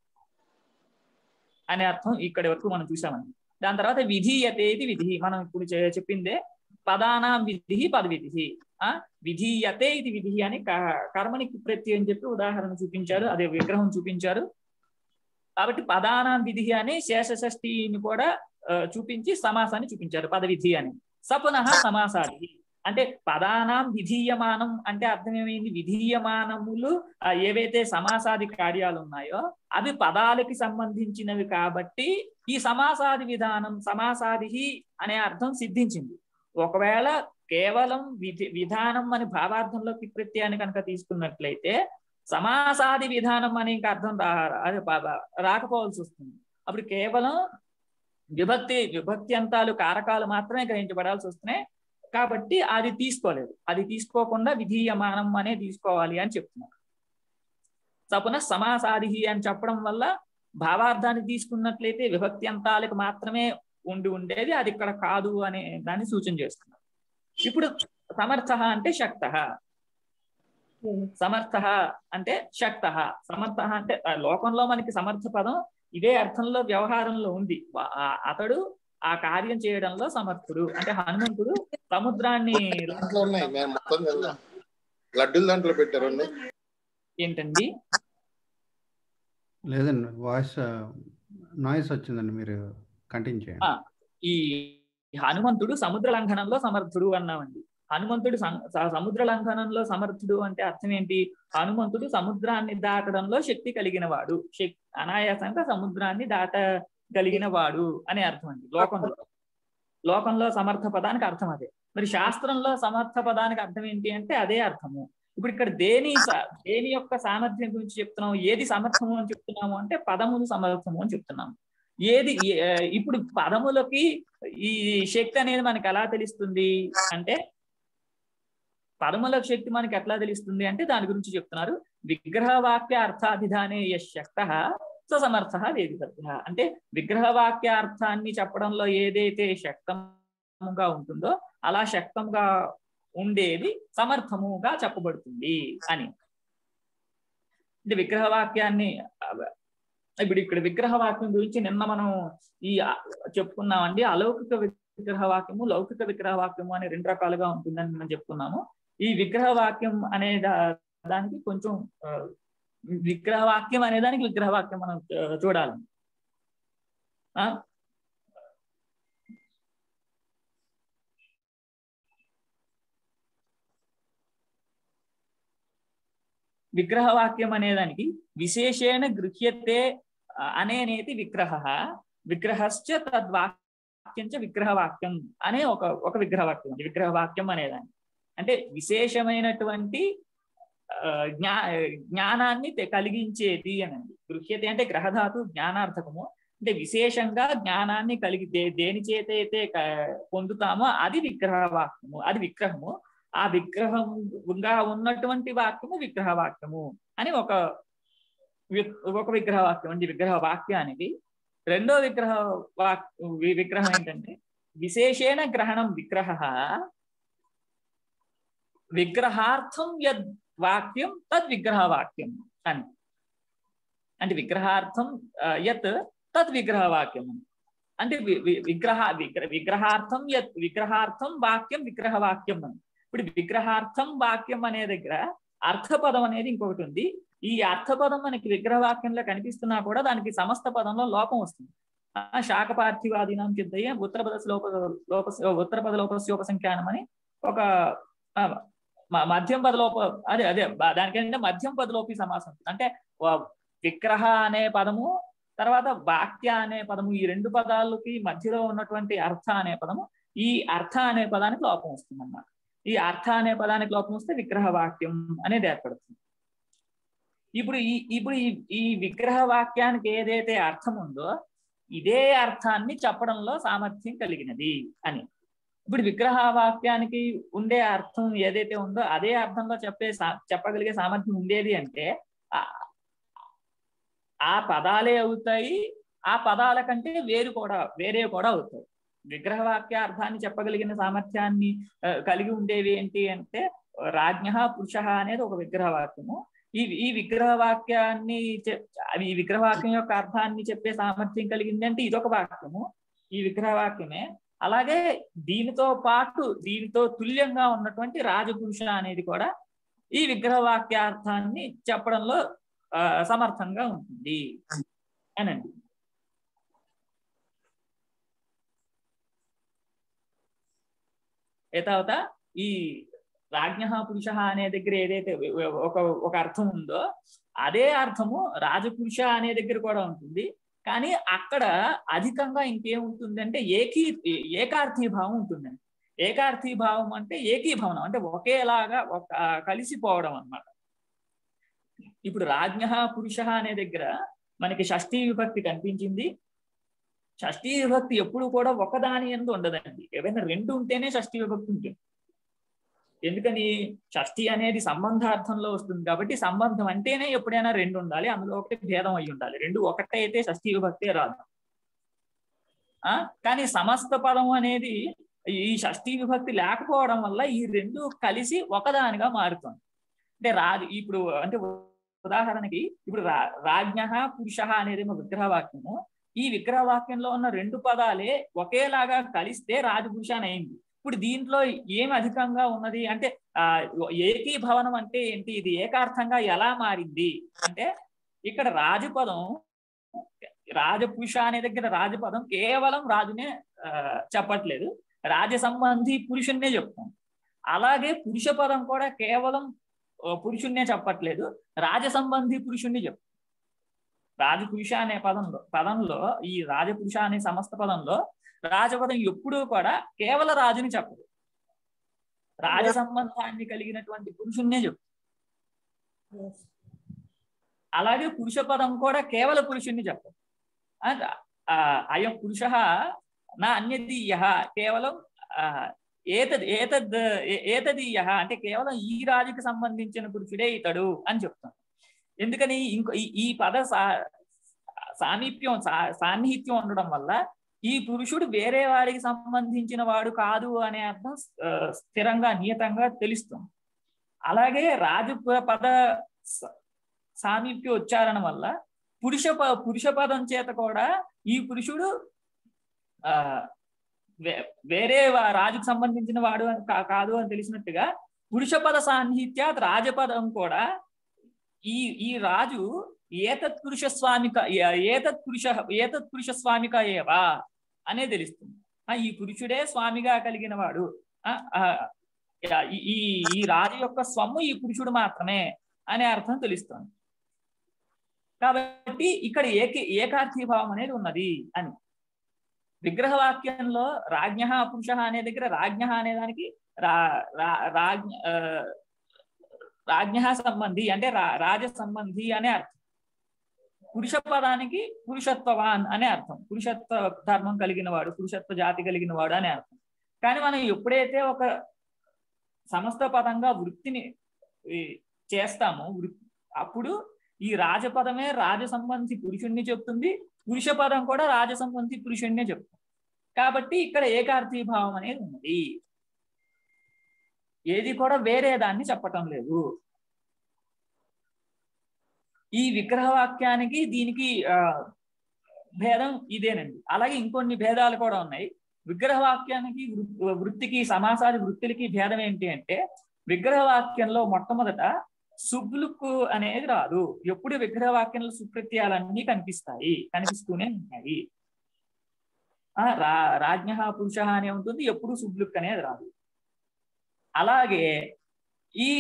అనే అర్థం ఇక్కడి వరకు మనం చూసామండి దాని తర్వాత విధీయతే ఇది విధి మనం ఇప్పుడు చె- చెప్పిందే పదానాం విధి పద విధి ఆ విధీయతే ఇది విధి అని క- కర్మనికి ప్రతి అని చెప్పి ఉదాహరణ చూపించారు అదే విగ్రహం చూపించారు కాబట్టి పదానాం విధి అని శేషషష్ఠిని కూడా ఆ, చూపించి సమాసాన్ని చూపించారు పద విధి అని సపునః సమాసాది అంటే పదానాం విధీయమానం అంటే అర్థం ఏమైంది విధీయమానములు ఆ, ఏవైతే సమాసాది కార్యాలు ఉన్నాయో అవి పదాలకి సంబంధించినవి కాబట్టి ఈ సమాసాది విధానం సమాసాది అనే అర్థం సిద్ధించింది ఒకవేళ కేవలం విధి విధానం అని భావార్థంలోకి ప్రత్యయాన్ని కనుక తీసుకున్నట్లయితే సమాసాది విధానం అనే ఇంకా అర్థం రా అదే బా- బా- రాకపోవాల్సి వస్తుంది అప్పుడు కేవలం విభక్తి విభక్తి అంతాలు కారకాలు మాత్రమే గ్రహించబడాల్సి వస్తున్నాయి కాబట్టి అది తీసుకోలేదు అది తీసుకోకుండా విధీయమానం అనే తీసుకోవాలి అని చెప్తున్నారు సపున సమాసాది అని చెప్పడం వల్ల భావార్థాన్ని తీసుకున్నట్లయితే విభక్తి అంతాలకు మాత్రమే ఉండి ఉండేది అది ఇక్కడ కాదు అనే దాన్ని సూచన చేస్తున్నారు ఇప్పుడు సమర్థ అంటే శక్త సమర్థ అంటే శక్త సమర్థ అంటే ఆ లోకంలో మనకి సమర్థ పదం ఇదే అర్థంలో వ్యవహారంలో ఉంది వా- ఆ- అతడు ఆ కార్యం చేయడంలో సమర్థుడు అంటే హనుమంతుడు సముద్రాన్ని దాంట్లో ఉన్నాయి మేము మొత్తం చదివాం లడ్డూలు దాంట్లో పెట్టారు ఉన్నాయి ఏంటండి లేదండి వాయిస్ నాయిస్ వచ్చిందండి మీరు కంటిన్యూ చేయండి ఆ, ఈ హనుమంతుడు సముద్ర లంఘనంలో సమర్థుడు అన్నామండి హనుమంతుడు సం- స- సముద్ర లంఘనంలో సమర్థుడు అంటే అర్థం ఏంటి హనుమంతుడు సముద్రాన్ని దాటడంలో శక్తి కలిగిన వాడు శక్ అనాయాసంగా సముద్రాన్ని దాటగలిగిన వాడు అనే అర్థం అండి లోకంలో లోకంలో సమర్థ పదానికి అర్థం అదే మరి శాస్త్రంలో సమర్థ పదానికి అర్థం ఏంటి అంటే అదే అర్థము ఇప్పుడు ఇక్కడ దేని స- దేని యొక్క సామర్థ్యం గురించి చెప్తున్నాము ఏది సమర్థము అని చెప్తున్నాము అంటే పదములు సమర్థము అని చెప్తున్నాము ఏది ఏ- ఇప్పుడు పదములకి ఈ శక్తి అనేది మనకి ఎలా తెలుస్తుంది అంటే పదముల శక్తి మనకి ఎట్లా తెలుస్తుంది అంటే దాని గురించి చెప్తున్నారు విగ్రహవాక్య అర్థాభిధానే యశక్త సమర్థ వేదికర్త అంటే విగ్రహవాక్య అర్థాన్ని చెప్పడంలో ఏదైతే శక్తంగా ఉంటుందో అలా శక్తంగా ఉండేది సమర్థముగా చెప్పబడుతుంది అని అంటే విగ్రహవాక్యాన్ని ఇప్పుడు ఇక్కడ విగ్రహవాక్యం గురించి నిన్న మనం ఈ ఆ- చెప్పుకున్నామండి అలౌకిక విగ్రహవాక్యము లౌకిక విగ్రహవాక్యము అనే రెండు రకాలుగా ఉంటుందని మనం చెప్పుకున్నాము ఈ విగ్రహవాక్యం అనే దా- దానికి కొంచెం ఆ, విగ్రహవాక్యం అనే దానికి విగ్రహవాక్యం మనం ఆ, చూడాలి ఆ? విగ్రహవాక్యం అనేదానికి విశేషేణ గృహ్యతే ఆ, అనేనేతి విగ్రహ విగ్రహశ్చ తద్వాక్యంచ విగ్రహవాక్యం అనే ఒక ఒక విగ్రహవాక్యం ఉంది విగ్రహవాక్యం అనేదాన్ని అంటే విశేషమైనటువంటి ఆ, జ్ఞా జ్ఞానాన్ని తె- కలిగించేది అనండి గృహ్యతే అంటే గ్రహధాతు జ్ఞానార్థకము అంటే విశేషంగా జ్ఞానాన్ని కలిగి దే- దేని చేత అయితే క- పొందుతామో అది విగ్రహవాక్యము అది విగ్రహము ఆ విగ్రహంగా ఉన్నటువంటి వాక్యము విగ్రహ వాక్యము అని ఒక వి- ఒక విగ్రహ వాక్యం అండి విగ్రహ వాక్యానికి రెండో విగ్రహ వాక్ వి- విగ్రహం ఏంటంటే విశేషేణ గ్రహణం విగ్రహ విగ్రహార్థం యద్ వాక్యం తద్ విగ్రహ వాక్యం అని అంటే విగ్రహార్థం ఆ, యత్ తద్ విగ్రహ వాక్యం అని అంటే వి- వి- విగ్రహ విగ్ర- విగ్రహార్థం యత్ విగ్రహార్థం వాక్యం విగ్రహ వాక్యం అని ఇప్పుడు విగ్రహార్థం వాక్యం అనే దగ్గర అర్థపదం అనేది ఇంకొకటి ఉంది ఈ అర్థపదం మనకి విగ్రహవాక్యంలో కనిపిస్తున్నా కూడా దానికి సమస్త పదంలో లోపం వస్తుంది ఆ శాఖ పార్థివాదీనం చింతయ్య ఉత్తరపద లోప లోప ఉత్తరపద లోపస్యోపసంఖ్యానం అని ఒక ఆ, మ- మధ్యం పదలోప అదే అదే బ- దానికంటే మధ్యం పదలోపి సమాసం అంటే వ- విగ్రహ అనే పదము తర్వాత వాక్య అనే పదము ఈ రెండు పదాలకి మధ్యలో ఉన్నటువంటి అర్థ అనే పదము ఈ అర్థ అనే పదానికి లోపం వస్తుంది అన్నమాట ఈ అర్థ అనే పదానికి లోపం వస్తే విగ్రహ వాక్యం అనేది ఏర్పడుతుంది ఇప్పుడు ఈ ఇప్పుడు ఈ ఈ విగ్రహ వాక్యానికి ఏదైతే అర్థం ఉందో ఇదే అర్థాన్ని చెప్పడంలో సామర్థ్యం కలిగినది అని ఇప్పుడు విగ్రహ వాక్యానికి ఉండే అర్థం ఏదైతే ఉందో అదే అర్థంలో చెప్పే సా- చెప్పగలిగే సామర్థ్యం ఉండేది అంటే ఆ- ఆ పదాలే అవుతాయి ఆ పదాల కంటే వేరు కూడా వేరే కూడా అవుతాయి విగ్రహవాక్యార్థాన్ని చెప్పగలిగిన సామర్థ్యాన్ని ఆ, కలిగి ఉండేవి ఏంటి అంటే రాజ్ఞ పురుష అనేది ఒక విగ్రహవాక్యము ఈ ఈ విగ్రహవాక్యాన్ని చెప్- అవి ఈ విగ్రహవాక్యం యొక్క అర్థాన్ని చెప్పే సామర్థ్యం కలిగింది అంటే ఇదొక వాక్యము ఈ విగ్రహవాక్యమే అలాగే దీనితో పాటు దీనితో తుల్యంగా ఉన్నటువంటి రాజపురుష అనేది కూడా ఈ విగ్రహవాక్యార్థాన్ని చెప్పడంలో ఆ, సమర్థంగా ఉంటుంది అనండి ఏ తర్వాత ఈ రాజ్ఞ పురుష అనే దగ్గర ఏదైతే ఒక ఒక అర్థం ఉందో అదే అర్థము రాజపురుష అనే దగ్గర కూడా ఉంటుంది కానీ అక్కడ అధికంగా ఇంకేముంటుంది అంటే ఏకీ ఏకార్థీభావం ఉంటుందండి ఏకార్థీభావం అంటే ఏకీభవనం అంటే ఒకేలాగా ఒక కలిసిపోవడం అన్నమాట ఇప్పుడు రాజ్ఞ పురుష అనే దగ్గర మనకి షష్ఠీ విభక్తి కనిపించింది షష్ఠీ విభక్తి ఎప్పుడు కూడా ఒకదాని ఎందు ఉండదండి ఏవైనా రెండు ఉంటేనే షష్ఠీ విభక్తి ఉంటుంది ఎందుకని షష్ఠి అనేది సంబంధార్థంలో వస్తుంది కాబట్టి సంబంధం అంటేనే ఎప్పుడైనా రెండు ఉండాలి అందులో ఒకటి భేదం అయి ఉండాలి రెండు ఒకటే అయితే షష్ఠీ విభక్తే రాదు ఆ కానీ సమస్త పదం అనేది ఈ షష్ఠీ విభక్తి లేకపోవడం వల్ల ఈ రెండు కలిసి ఒకదానిగా మారుతుంది అంటే రాజు ఇప్పుడు అంటే ఉదాహరణకి ఇప్పుడు రా రాజ్ఞ పురుష అనేది ఒక విగ్రహవాక్యము ఈ విగ్రహవాక్యంలో ఉన్న రెండు పదాలే ఒకేలాగా కలిస్తే రాజపురుష అని అయింది ఇప్పుడు దీంట్లో ఏం అధికంగా ఉన్నది అంటే ఆ ఏకీభవనం అంటే ఏంటి ఇది ఏకార్థంగా ఎలా మారింది అంటే ఇక్కడ రాజపదం రాజపురుష అనే దగ్గర రాజపదం కేవలం రాజునే ఆ, చెప్పట్లేదు రాజ సంబంధి పురుషున్నే చెప్తాం అలాగే పురుష పదం కూడా కేవలం ఆ, పురుషున్నే చెప్పట్లేదు రాజ సంబంధి పురుషుణ్ణి చెప్తాం రాజపురుష అనే పదంలో పదంలో ఈ రాజపురుష అనే సమస్త పదంలో రాజపదం ఎప్పుడూ కూడా కేవల రాజుని చెప్పదు రాజ సంబంధాన్ని కలిగినటువంటి పురుషుణ్ణే చెప్పు అలాగే పురుష పదం కూడా కేవల పురుషుణ్ణి చెప్పదు అండ్, ఆ, అయం పురుష నా అన్యదీయ కేవలం ఆ, ఏతద్ ఏతద్ ఏ- ఏతదీయ అంటే కేవలం ఈ రాజుకి సంబంధించిన పురుషుడే ఇతడు అని చెప్తాం ఎందుకని ఇంకో ఈ- ఈ పద సా- సామీప్యం సా- సాన్నిహిత్యం ఉండడం వల్ల ఈ పురుషుడు వేరే వారికి సంబంధించిన వాడు కాదు అనే అర్థం ఆ, స్థిరంగా నియతంగా తెలుస్తుంది అలాగే రాజు ప- పద స- సామీప్య ఉచ్చారణ వల్ల పురుష ప- పురుష పదం చేత కూడా ఈ పురుషుడు ఆ వే- వేరే వా- రాజుకు సంబంధించిన వాడు అని కా- కాదు అని తెలిసినట్టుగా పురుష పద సాన్నిహిత్యాత్ రాజపదం కూడా ఈ ఈ రాజు ఏతత్ పురుష స్వామిక ఏ- ఏతత్ పురుష ఏతత్ పురుష స్వామిక ఏవా అనే తెలుస్తుంది ఆ, ఈ పురుషుడే స్వామిగా కలిగిన వాడు ఆ, ఆ, యా, ఈ- ఈ ఈ రాజు యొక్క స్వము ఈ పురుషుడు మాత్రమే అనే అర్థం తెలుస్తుంది కాబట్టి ఇక్కడ ఏక ఏకార్థీభావం అనేది ఉన్నది అని విగ్రహవాక్యంలో రాజ్ఞ పురుష అనే దగ్గర రాజ్ఞ అనే దానికి రా రా- రాజ్ఞ ఆ, రాజ్ఞ సంబంధి అంటే రా రాజ సంబంధి అనే అర్థం పురుష పదానికి పురుషత్వవాన్ అనే అర్థం పురుషత్వ ధర్మం కలిగిన వాడు పురుషత్వ జాతి కలిగిన వాడు అనే అర్థం కానీ మనం ఎప్పుడైతే ఒక సమస్త పదంగా వృత్తిని ఈ, చేస్తామో వృత్తి అప్పుడు ఈ రాజపదమే రాజ సంబంధి పురుషుణ్ణి చెప్తుంది పురుష పదం కూడా రాజ సంబంధి పురుషుణ్ణే చెప్తుంది కాబట్టి ఇక్కడ ఏకార్థీభావం అనేది ఉన్నది ఏది కూడా వేరే దాన్ని చెప్పటం లేదు ఈ విగ్రహవాక్యానికి దీనికి ఆ భేదం ఇదేనండి అలాగే ఇంకొన్ని భేదాలు కూడా ఉన్నాయి విగ్రహవాక్యానికి వృ- వృత్తికి సమాసాది వృత్తులకి భేదం ఏంటి అంటే విగ్రహవాక్యంలో మొట్టమొదట సుబ్లుక్ అనేది రాదు ఎప్పుడు విగ్రహవాక్యంలో సుప్రత్యయాలన్నీ కనిపిస్తాయి కనిపిస్తూనే ఉంటాయి ఆ రా రాజ్ఞ పురుష అనే ఉంటుంది ఎప్పుడు సుబ్లుక్ అనేది రాదు అలాగే ఈ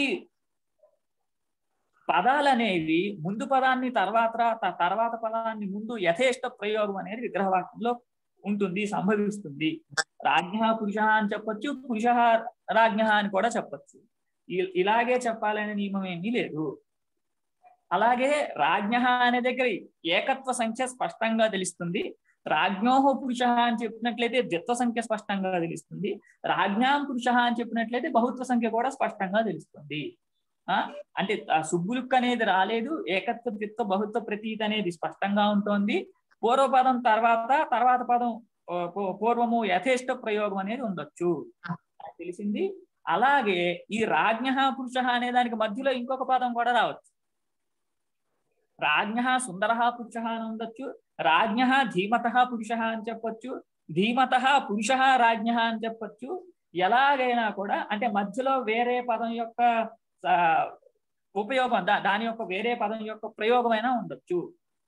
పదాలు అనేవి ముందు పదాన్ని తర్వాత త- తర్వాత పదాన్ని ముందు యథేష్ట ప్రయోగం అనేది విగ్రహవాక్యంలో ఉంటుంది సంభవిస్తుంది రాజ్ఞ పురుష అని చెప్పొచ్చు పురుష రాజ్ఞ అని కూడా చెప్పొచ్చు ఇ- ఇలాగే చెప్పాలనే నియమం ఏమీ లేదు అలాగే రాజ్ఞ అనే దగ్గర ఏకత్వ సంఖ్య స్పష్టంగా తెలుస్తుంది రాజ్ఞోహ పురుష అని చెప్పినట్లయితే ద్విత్వ సంఖ్య స్పష్టంగా తెలుస్తుంది రాజ్ఞాం పురుష అని చెప్పినట్లయితే బహుత్వ సంఖ్య కూడా స్పష్టంగా తెలుస్తుంది ఆ అంటే ఆ సుబ్బులుక్ అనేది రాలేదు ఏకత్వ ద్విత్వ బహుత్వ ప్రతీతి అనేది స్పష్టంగా ఉంటుంది పూర్వపదం తర్వాత తర్వాత పదం ఆ, పూ- పూర్వము యథేష్ట ప్రయోగం అనేది ఉండొచ్చు నాకు తెలిసింది అలాగే ఈ రాజ్ఞ పురుష అనే దానికి మధ్యలో ఇంకొక పదం కూడా రావచ్చు రాజ్ఞ సుందర పురుష అని ఉండొచ్చు రాజ్ఞ ధీమత పురుష అని చెప్పొచ్చు ధీమత పురుష రాజ్ఞ అని చెప్పొచ్చు ఎలాగైనా కూడా అంటే మధ్యలో వేరే పదం యొక్క ఆ, ఉపయోగం దా- దాని యొక్క వేరే పదం యొక్క ప్రయోగమైనా ఉండొచ్చు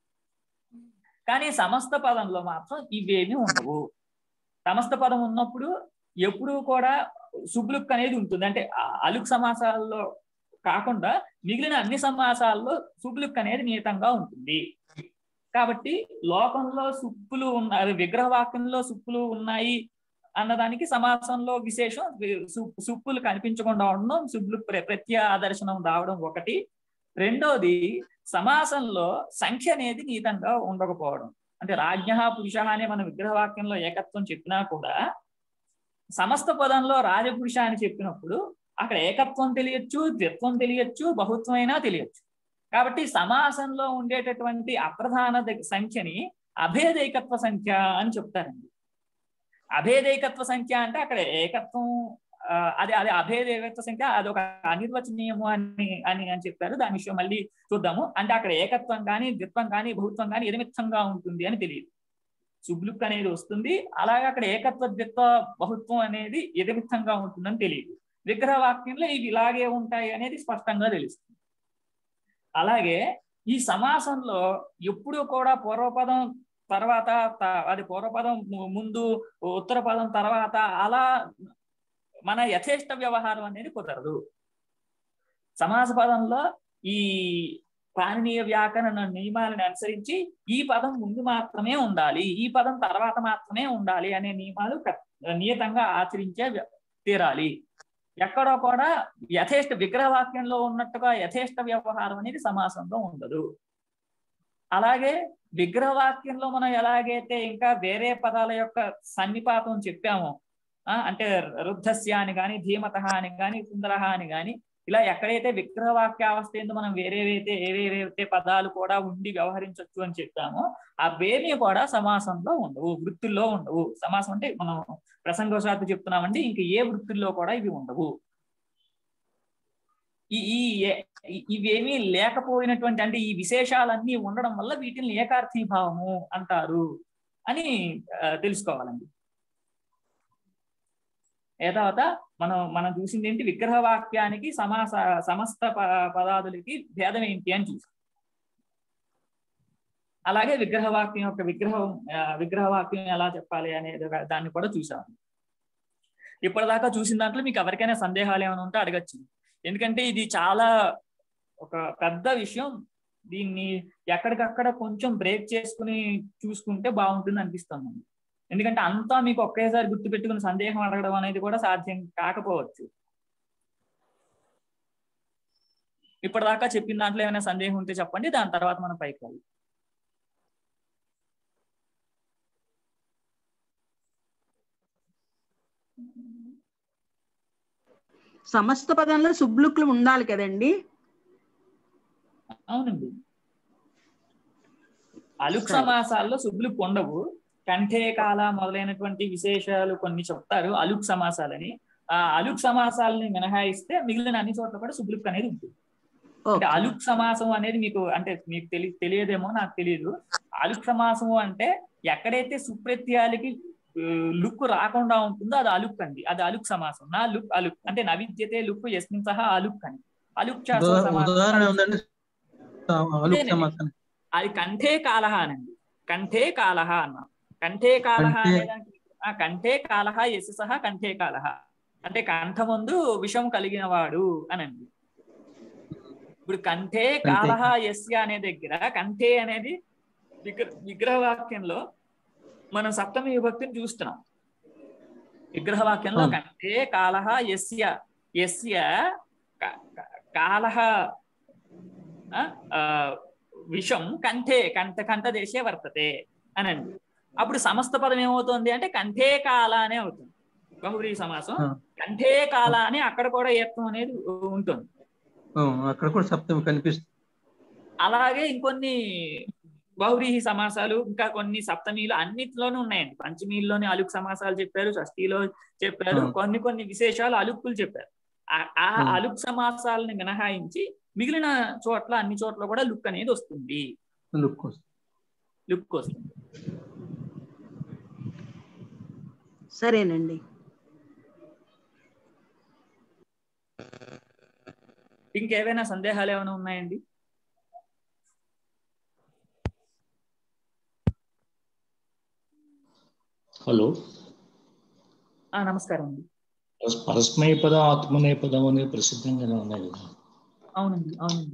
కానీ సమస్త పదంలో మాత్రం ఇవేమీ ఉండవు సమస్త పదం ఉన్నప్పుడు ఎప్పుడూ కూడా సుబ్లుక్ అనేది ఉంటుంది అంటే ఆ అలుక్ సమాసాల్లో కాకుండా మిగిలిన అన్ని సమాసాల్లో సుబ్లుక్ అనేది నియతంగా ఉంటుంది కాబట్టి లోకంలో సుప్పులు ఉన్నాయి విగ్రహవాక్యంలో సుప్పులు ఉన్నాయి అన్నదానికి సమాసంలో విశేషం వి- సు- సుప్పులు కనిపించకుండా ఉండడం సుబ్బులు ప్ర- ప్రత్యాదర్శనం రావడం ఒకటి రెండోది సమాసంలో సంఖ్య అనేది నీతంగా ఉండకపోవడం అంటే రాజ్ఞ పురుష అనే మన విగ్రహవాక్యంలో ఏకత్వం చెప్పినా కూడా సమస్త పదంలో రాజపురుష అని చెప్పినప్పుడు అక్కడ ఏకత్వం తెలియచ్చు ద్విత్వం తెలియచ్చు బహుత్వం అయినా తెలియచ్చు కాబట్టి సమాసంలో ఉండేటటువంటి అప్రధాన ద- సంఖ్యని అభేదైకత్వ సంఖ్య అని చెప్తారండి అభేదైకత్వ సంఖ్య అంటే అక్కడ ఏకత్వం ఆ, అది అది అభేదైకత్వ సంఖ్య అది ఒక అనిర్వచనీయము అని అని అని చెప్పారు దాని విషయం మళ్ళీ చూద్దాము అంటే అక్కడ ఏకత్వం కానీ ద్విత్వం కానీ బహుత్వం కానీ ఎనిమిత్తంగా ఉంటుంది అని తెలియదు సుబ్లుక్ అనేది వస్తుంది అలాగే అక్కడ ఏకత్వ ద్విత్వ బహుత్వం అనేది ఎదిమిత్తంగా ఉంటుందని తెలియదు విగ్రహ వాక్యంలో ఇవి ఇలాగే ఉంటాయి అనేది స్పష్టంగా తెలుస్తుంది అలాగే ఈ సమాసంలో ఎప్పుడూ కూడా పూర్వపదం తర్వాత త- అది పూర్వపదం ము- ముందు ఉత్తర పదం తర్వాత అలా మన యథేష్ట వ్యవహారం అనేది కుదరదు సమాస పదంలో ఈ పాణనీయ వ్యాకరణ నియమాలను అనుసరించి ఈ పదం ముందు మాత్రమే ఉండాలి ఈ పదం తర్వాత మాత్రమే ఉండాలి అనే నియమాలు ఖ- నియతంగా ఆచరించే వ్య- తీరాలి ఎక్కడో కూడా యథేష్ట విగ్రహవాక్యంలో ఉన్నట్టుగా యథేష్ట వ్యవహారం అనేది సమాసంలో ఉండదు అలాగే విగ్రహవాక్యంలో మనం ఎలాగైతే ఇంకా వేరే పదాల యొక్క సన్నిపాతం చెప్పామో ఆ, అంటే రుద్ధస్య అని కానీ ధీమత అని కానీ సుందర అని కానీ ఇలా ఎక్కడైతే విగ్రహవాక్యావస్థ ఏందో మనం వేరేవైతే ఏవేవైతే పదాలు కూడా ఉండి వ్యవహరించవచ్చు అని చెప్పామో అవేమీ కూడా సమాసంలో ఉండవు వృత్తుల్లో ఉండవు సమాసం అంటే మనం ప్రసంగవశాత్తు చెప్తున్నామండి ఇంక ఏ వృత్తుల్లో కూడా ఇవి ఉండవు ఈ ఈ ఏ- ఈ- ఇవేమీ లేకపోయినటువంటి అంటే ఈ విశేషాలన్నీ ఉండడం వల్ల వీటిని ఏకార్థీభావము అంటారు అని ఆ, తెలుసుకోవాలండి ఏ తర్వాత మనం మనం చూసింది ఏంటి విగ్రహ వాక్యానికి సమాస సమస్త ప- పదాదులకి భేదం ఏంటి అని చూసాం అలాగే విగ్రహ వాక్యం యొక్క విగ్రహం ఆ, విగ్రహ వాక్యం ఎలా చెప్పాలి అనేది ఒక- దాన్ని కూడా చూసాం ఇప్పటిదాకా చూసిన దాంట్లో మీకు ఎవరికైనా సందేహాలు ఏమైనా ఉంటే అడగచ్చు ఎందుకంటే ఇది చాలా ఒక పెద్ద విషయం దీన్ని ఎక్కడికక్కడ కొంచెం బ్రేక్ చేసుకుని చూసుకుంటే బాగుంటుంది అనిపిస్తుంది ఎందుకంటే అంతా మీకు ఒకేసారి గుర్తుపెట్టుకుని సందేహం అడగడం అనేది కూడా సాధ్యం కాకపోవచ్చు ఇప్పటిదాకా చెప్పిన దాంట్లో ఏమైనా సందేహం ఉంటే చెప్పండి దాని తర్వాత మనం పైకి వెళ్ళాలి సమస్త పదంలో సుబ్లుక్లు ఉండాలి కదండి అవునండి అలుక్ సమాసాల్లో సుబ్బులు ఉండవు కంఠే కాల మొదలైనటువంటి విశేషాలు కొన్ని చెప్తారు అలుక్ సమాసాలని ఆ అలుక్ సమాసాలని మినహాయిస్తే మిగిలిన అన్ని చోట్ల కూడా సుబ్బులుక్ అనేది ఉంటుంది అంటే అలుక్ సమాసం అనేది మీకు అంటే మీకు తెలి తెలియదేమో నాకు తెలియదు అలుక్ సమాసము అంటే ఎక్కడైతే సుప్రత్యయాలకి లుక్ రాకుండా ఉంటుందో అది అలుక్ అండి అది అలుక్ సమాసం నా లుక్ అలుక్ అంటే నవిద్యతే లుక్ ఎస్మిన్ సహా అలుక్ అని అలుక్ చాసో ఉదాహరణ సమాసం ఉదాహరణ ఉందండి అలుక్ అదేనండి. సమాసానం అది కంఠే కాలహ అనండి కంఠే కాలహ అన్నాం కంఠే కాలహ కంఠే- అనేదానికి ఆ కంఠే కాలహ ఎస్ సహా కంఠే కాలహ అంటే కంఠమందు విషం కలిగిన వాడు అనండి ఇప్పుడు కంఠే కాలహ ఎస్య అనే దగ్గర కంఠే అనేది విగ్ర విగ్రహ వాక్యంలో మనం సప్తమి విభక్తిని చూస్తున్నాం విగ్రహ వాక్యంలో అవును. కంఠే కాలహ ఎస్య ఎస్య క- క- కాలహ ఆ, ఆ, విషం కంఠే కంఠ కంఠదేశే వర్తతే అనండి అప్పుడు సమస్త పదం ఏమవుతుంది అంటే కంఠే కాల అనే అవుతుంది బహువ్రీ సమాసం ఆ. కంఠే కాల అని అక్కడ కూడా ఏత్వం అనేది ఉంటుంది ఆ, అక్కడ కూడా సప్తమి కనిపిస్తుంది అలాగే ఇంకొన్ని బహురీహి సమాసాలు ఇంకా కొన్ని సప్తమిలో అన్నిట్లోనూ ఉన్నాయండి పంచమిలోని అలుక్ సమాసాలు చెప్పారు షష్ఠిలో చెప్పారు ఆ. కొన్ని కొన్ని విశేషాలు అలుక్కులు చెప్పారు ఆ- ఆ ఆ. అలుక్ సమాసాలని మినహాయించి మిగిలిన చోట్ల అన్ని చోట్ల కూడా లుక్ అనేది వస్తుంది లుక్ వస్తుంది లుక్ వస్తుంది సరేనండి ఇంకేమైనా సందేహాలు ఏమైనా ఉన్నాయండి హలో ఆ నమస్కారం అండి పరస్- పరస్మయ పదం ఆత్మనేయ పదం అనే ప్రసిద్ధంగానే ఉన్నాయి కదా అవునండి అవునండి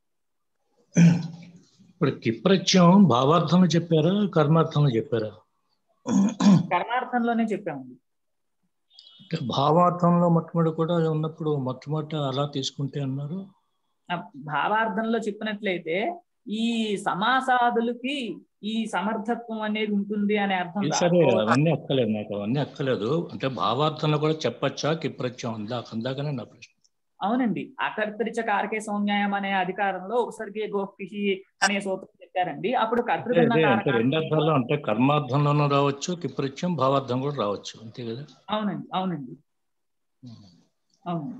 ఇప్పుడు కిప్రత్యం భావార్థంలో చెప్పారా కర్మార్థంలో చెప్పారా కర్మార్థంలోనే చెప్పామండి అంటే భావార్థంలో మొట్టమొదటి కూడా ఉన్నప్పుడు మొట్టమొదట అలా తీసుకుంటే అన్నారు ఆ భావార్థంలో చెప్పినట్లయితే ఈ సమాసాదులకి ఈ సమర్థత్వం అనేది ఉంటుంది అనే అర్థం ఇది సరే రాకపోవడం- అవన్నీ అక్కలేదు నాకు అవన్నీ అక్కలేదు అంటే భావార్థంలో కూడా చెప్పచ్చా కిప్రత్యం అందా అందాకనే నా ప్రశ్న అవునండి అకర్తరిచ కారకే సౌన్యాయం అనే అధికారంలో ఒకసారికి గోప్తి అనే సూత్రం చెప్పారండి అప్పుడు అదే కర్తృకన్న అదే అంటే రెండు కారకార్థంలో- అర్థాలు అంటే కర్మార్థంలోనూ రావచ్చు కిప్రత్యం భావార్థం కూడా రావచ్చు అంతే కదా అవునండి అవునండి అవునండి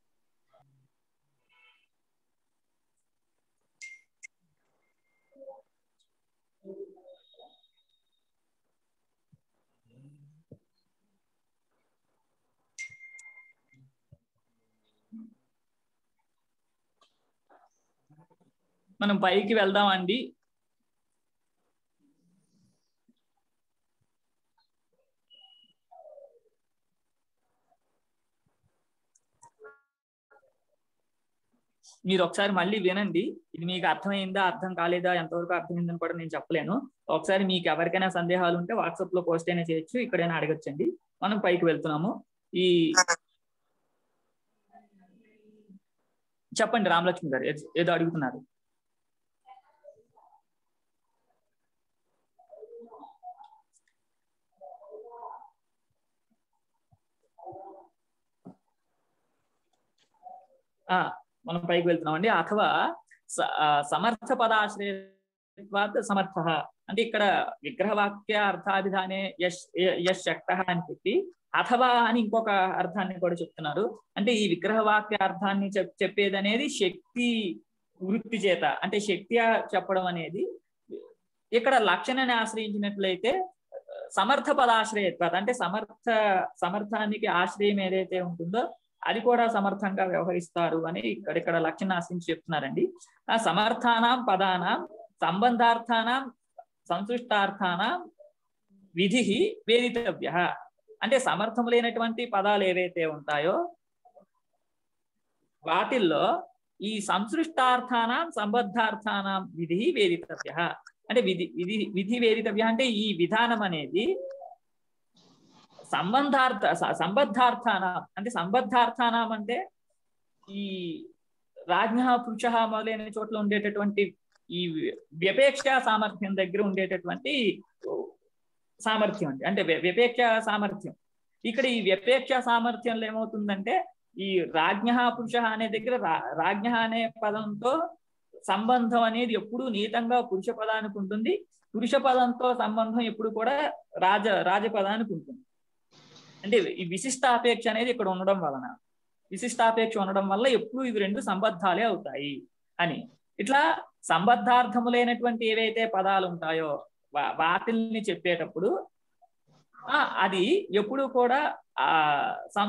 మనం పైకి వెళ్దామండి మీరు ఒకసారి మళ్ళీ వినండి ఇది మీకు అర్థమైందా అర్థం కాలేదా ఎంతవరకు అర్థమైందని కూడా నేను చెప్పలేను ఒకసారి మీకు ఎవరికైనా సందేహాలు ఉంటే వాట్సాప్ లో పోస్ట్ అయినా చేయొచ్చు ఇక్కడైనా అడగచ్చండి మనం పైకి వెళ్తున్నాము ఈ చెప్పండి రామలక్ష్మి గారు ఏదో- ఏదో అడుగుతున్నారు ఆ మనం పైకి వెళ్తున్నామండి అథవా స- ఆ, సమర్థ పదాశ్రయత్వాత్ సమర్థ అంటే ఇక్కడ విగ్రహవాక్య అర్థాభిధానే యశ్ యశ్ శక్త అని చెప్పి అథవా అని ఇంకొక అర్థాన్ని కూడా చెప్తున్నారు అంటే ఈ విగ్రహవాక్య అర్థాన్ని చెప్ చెప్పేది అనేది శక్తి వృత్తి చేత అంటే శక్తి చెప్పడం అనేది ఇక్కడ లక్షణాన్ని ఆశ్రయించినట్లయితే సమర్థ పదాశ్రయత్వాత అంటే సమర్థ సమర్థానికి ఆశ్రయం ఏదైతే ఉంటుందో అది కూడా సమర్థంగా వ్యవహరిస్తారు అని ఇక్కడ ఇక్కడ లక్షణ ఆశించి చెప్తున్నారండి ఆ సమర్థానాం పదానాం సంబంధార్థానాం సంతుష్టార్థానాం విధి వేదితవ్య అంటే సమర్థం లేనటువంటి పదాలు ఏవైతే ఉంటాయో వాటిల్లో ఈ సంసృష్టార్థానాం సంబద్ధార్థానాం విధి వేదితవ్య అంటే విధి విధి విధి వేదితవ్య అంటే ఈ విధానం అనేది సంబంధార్థ స- సంబద్ధార్థానం అంటే సంబద్ధార్థానం అంటే ఈ రాజ్ఞ పురుష మొదలైన చోట్ల ఉండేటటువంటి ఈ వ్యపేక్ష సామర్థ్యం దగ్గర ఉండేటటువంటి సామర్థ్యం అండి అంటే వ్య- వ్యపేక్ష సామర్థ్యం ఇక్కడ ఈ వ్యపేక్ష సామర్థ్యంలో ఏమవుతుందంటే ఈ రాజ్ఞ పురుష అనే దగ్గర రా- రాజ్ఞ అనే పదంతో సంబంధం అనేది ఎప్పుడు నీతంగా పురుష పదానికి ఉంటుంది పురుష పదంతో సంబంధం ఎప్పుడు కూడా రాజ రాజపదానికి ఉంటుంది అంటే ఈ విశిష్టాపేక్ష అనేది ఇక్కడ ఉండడం వలన విశిష్టాపేక్ష ఉండడం వల్ల ఎప్పుడు ఇవి రెండు సంబద్ధాలే అవుతాయి అని ఇట్లా సంబద్ధార్థములైనటువంటి ఏవైతే పదాలు ఉంటాయో వా- వాటిల్ని చెప్పేటప్పుడు ఆ అది ఎప్పుడు కూడా ఆ సం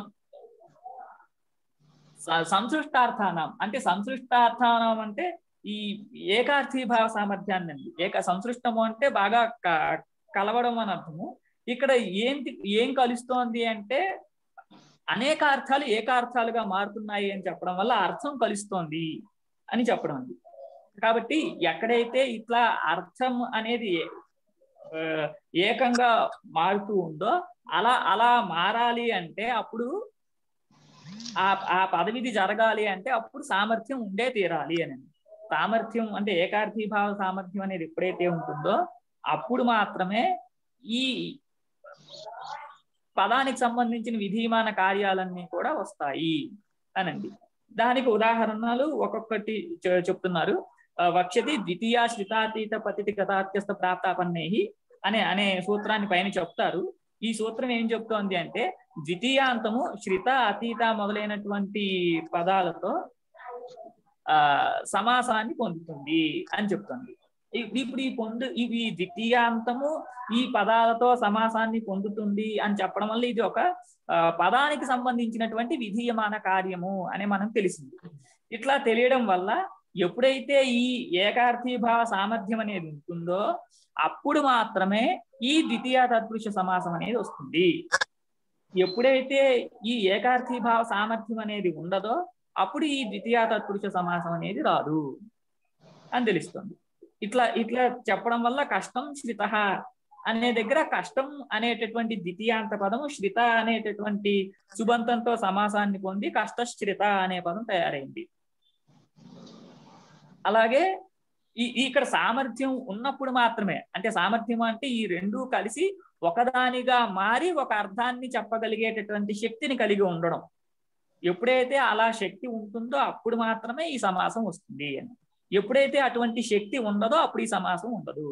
స- సంసృష్టార్థానం అంటే సంసృష్టార్థానం అంటే ఈ ఏకార్థీభావ సామర్థ్యాన్ని అండి ఏక సంసృష్టము అంటే బాగా క- కలవడం అని అర్థము ఇక్కడ ఏంటి ఏం కలుస్తోంది అంటే అనేక అర్థాలు ఏకార్థాలుగా మారుతున్నాయి అని చెప్పడం వల్ల అర్థం కలుస్తోంది అని చెప్పడం అండి కాబట్టి ఎక్కడైతే ఇట్లా అర్థం అనేది ఆ, ఏకంగా మారుతూ ఉందో అలా అలా మారాలి అంటే అప్పుడు ఆ ఆ పదవిధి జరగాలి అంటే అప్పుడు సామర్థ్యం ఉండే తీరాలి అని సామర్థ్యం అంటే ఏకార్థీభావ సామర్థ్యం అనేది ఎప్పుడైతే ఉంటుందో అప్పుడు మాత్రమే ఈ పదానికి సంబంధించిన విధిమాన కార్యాలన్నీ కూడా వస్తాయి అనండి దానికి ఉదాహరణలు ఒక్కొక్కటి చె- చెప్తున్నారు ఆ, వక్ష్యతి ద్వితీయ శ్రితాతీత పతితి కథాత్యస్త ప్రాప్తాపన్నై అనే అనే సూత్రాన్ని పైన చెప్తారు ఈ సూత్రం ఏం చెప్తోంది అంటే ద్వితీయాంతము శ్రిత అతీత మొదలైనటువంటి పదాలతో ఆ సమాసాన్ని పొందుతుంది అని చెప్తుంది ఇ- ఇప్పుడు ఈ పొందు ఇవి ద్వితీయాంతము ఈ పదాలతో సమాసాన్ని పొందుతుంది అని చెప్పడం వల్ల ఇది ఒక ఆ, పదానికి సంబంధించినటువంటి విధీయమాన కార్యము అని మనకు తెలిసింది ఇట్లా తెలియడం వల్ల ఎప్పుడైతే ఈ ఏకార్థీభావ సామర్థ్యం అనేది ఉంటుందో అప్పుడు మాత్రమే ఈ ద్వితీయ తత్పురుష సమాసం అనేది వస్తుంది ఎప్పుడైతే ఈ ఏకార్థీభావ సామర్థ్యం అనేది ఉండదో అప్పుడు ఈ ద్వితీయ తత్పురుష సమాసం అనేది రాదు అని తెలుస్తుంది ఇట్లా ఇట్లా చెప్పడం వల్ల కష్టం శ్రిత అనే దగ్గర కష్టం అనేటటువంటి ద్వితీయాంత పదము శ్రిత అనేటటువంటి సుబంతంతో సమాసాన్ని పొంది కష్టశ్రిత అనే పదం తయారైంది అలాగే ఈ ఈ ఇక్కడ సామర్థ్యం ఉన్నప్పుడు మాత్రమే అంటే సామర్థ్యం అంటే ఈ రెండు కలిసి ఒకదానిగా మారి ఒక అర్థాన్ని చెప్పగలిగేటటువంటి శక్తిని కలిగి ఉండడం ఎప్పుడైతే అలా శక్తి ఉంటుందో అప్పుడు మాత్రమే ఈ సమాసం వస్తుంది అని ఎప్పుడైతే అటువంటి శక్తి ఉండదో అప్పుడు ఈ సమాసం ఉండదు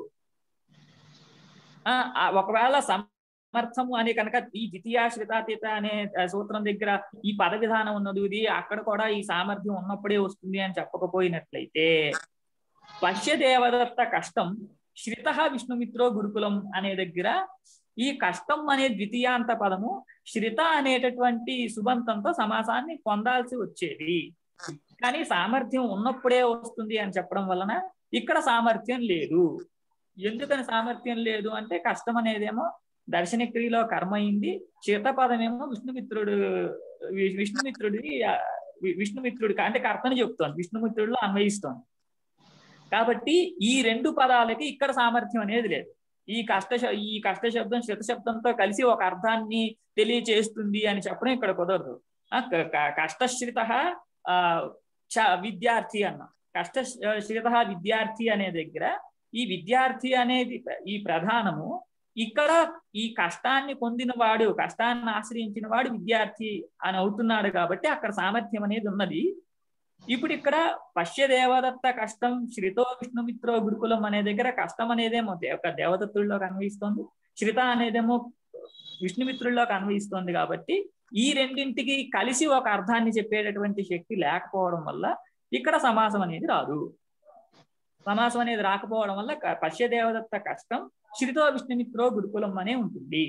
ఆ, ఆ, ఒకవేళ సమర్థము అని కనుక ఈ ద్వితీయాశ్రితాతీత అనే ఆ, సూత్రం దగ్గర ఈ పద విధానం ఉన్నది ఇది అక్కడ కూడా ఈ సామర్థ్యం ఉన్నప్పుడే వస్తుంది అని చెప్పకపోయినట్లయితే పశ్య దేవదత్త కష్టం శ్రిత విష్ణుమిత్రో గురుకులం అనే దగ్గర ఈ కష్టం అనే ద్వితీయాంత పదము శ్రిత అనేటటువంటి సుబంతంతో సమాసాన్ని పొందాల్సి వచ్చేది కానీ సామర్థ్యం ఉన్నప్పుడే వస్తుంది అని చెప్పడం వలన ఇక్కడ సామర్థ్యం లేదు ఎందుకని సామర్థ్యం లేదు అంటే కష్టం అనేదేమో దర్శన క్రియలో కర్మ అయింది పదమేమో విష్ణుమిత్రుడు వి- విష్ణుమిత్రుడి ఆ, వి- విష్ణుమిత్రుడికి అంటే కర్తని చెప్తోంది విష్ణుమిత్రుడిలో అన్వయిస్తోంది కాబట్టి ఈ రెండు పదాలకి ఇక్కడ సామర్థ్యం అనేది లేదు ఈ కష్ట శ- ఈ కష్ట శబ్దం శత శబ్దంతో కలిసి ఒక అర్థాన్ని తెలియచేస్తుంది అని చెప్పడం ఇక్కడ కుదరదు ఆ, క- క- కష్టశ్రిత ఆ, చ- విద్యార్థి అన్న కష్ట శ్రిత విద్యార్థి అనే దగ్గర ఈ విద్యార్థి అనేది ప్ర- ఈ ప్రధానము ఇక్కడ ఈ కష్టాన్ని పొందిన వాడు కష్టాన్ని ఆశ్రయించిన వాడు విద్యార్థి అని అవుతున్నాడు కాబట్టి అక్కడ సామర్థ్యం అనేది ఉన్నది ఇప్పుడు ఇక్కడ పశ్య దేవదత్త కష్టం శ్రితో విష్ణుమిత్రో గురుకులం అనే దగ్గర కష్టం అనేదేమో దే- ఒక దేవదత్తుల్లోకి అన్వయిస్తోంది శ్రిత అనేదేమో విష్ణుమిత్రుల్లోకి అన్వయిస్తోంది కాబట్టి ఈ రెండింటికి కలిసి ఒక అర్థాన్ని చెప్పేటటువంటి శక్తి లేకపోవడం వల్ల ఇక్కడ సమాసం అనేది రాదు సమాసం అనేది రాకపోవడం వల్ల క- పశ్య దేవదత్త కష్టం శ్రితో విష్ణుమిత్రో గురుకులం అనే ఉంటుంది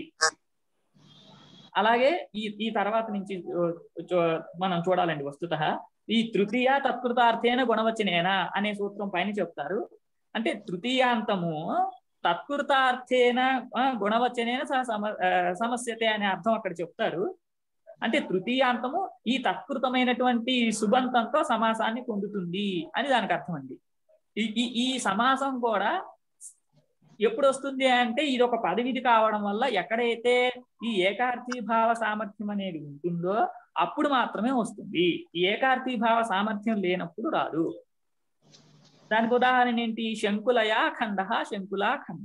అలాగే ఈ ఈ తర్వాత నుంచి చూ- చూ- మనం చూడాలండి వస్తుత ఈ తృతీయ తత్కృతార్థేన గుణవచనేన అనే సూత్రం పైన చెప్తారు అంటే తృతీయాంతము తత్కృతార్థేన ఆ, గుణవచనేన స- సమ ఆ, సమస్యతే అనే అర్థం అక్కడ చెప్తారు అంటే తృతీయాంతము ఈ తత్కృతమైనటువంటి సుబంతంతో సమాసాన్ని పొందుతుంది అని దానికి అర్థం అండి ఈ ఈ- ఈ సమాసం కూడా ఎప్పుడు వస్తుంది అంటే ఇది ఒక పదవిధి కావడం వల్ల ఎక్కడైతే ఈ ఏకార్థీ భావ సామర్థ్యం అనేది ఉంటుందో అప్పుడు మాత్రమే వస్తుంది ఈ ఏకార్థీ భావ సామర్థ్యం లేనప్పుడు రాదు దానికి ఉదాహరణ ఏంటి శంకులయా ఖండ శంకులా ఖండ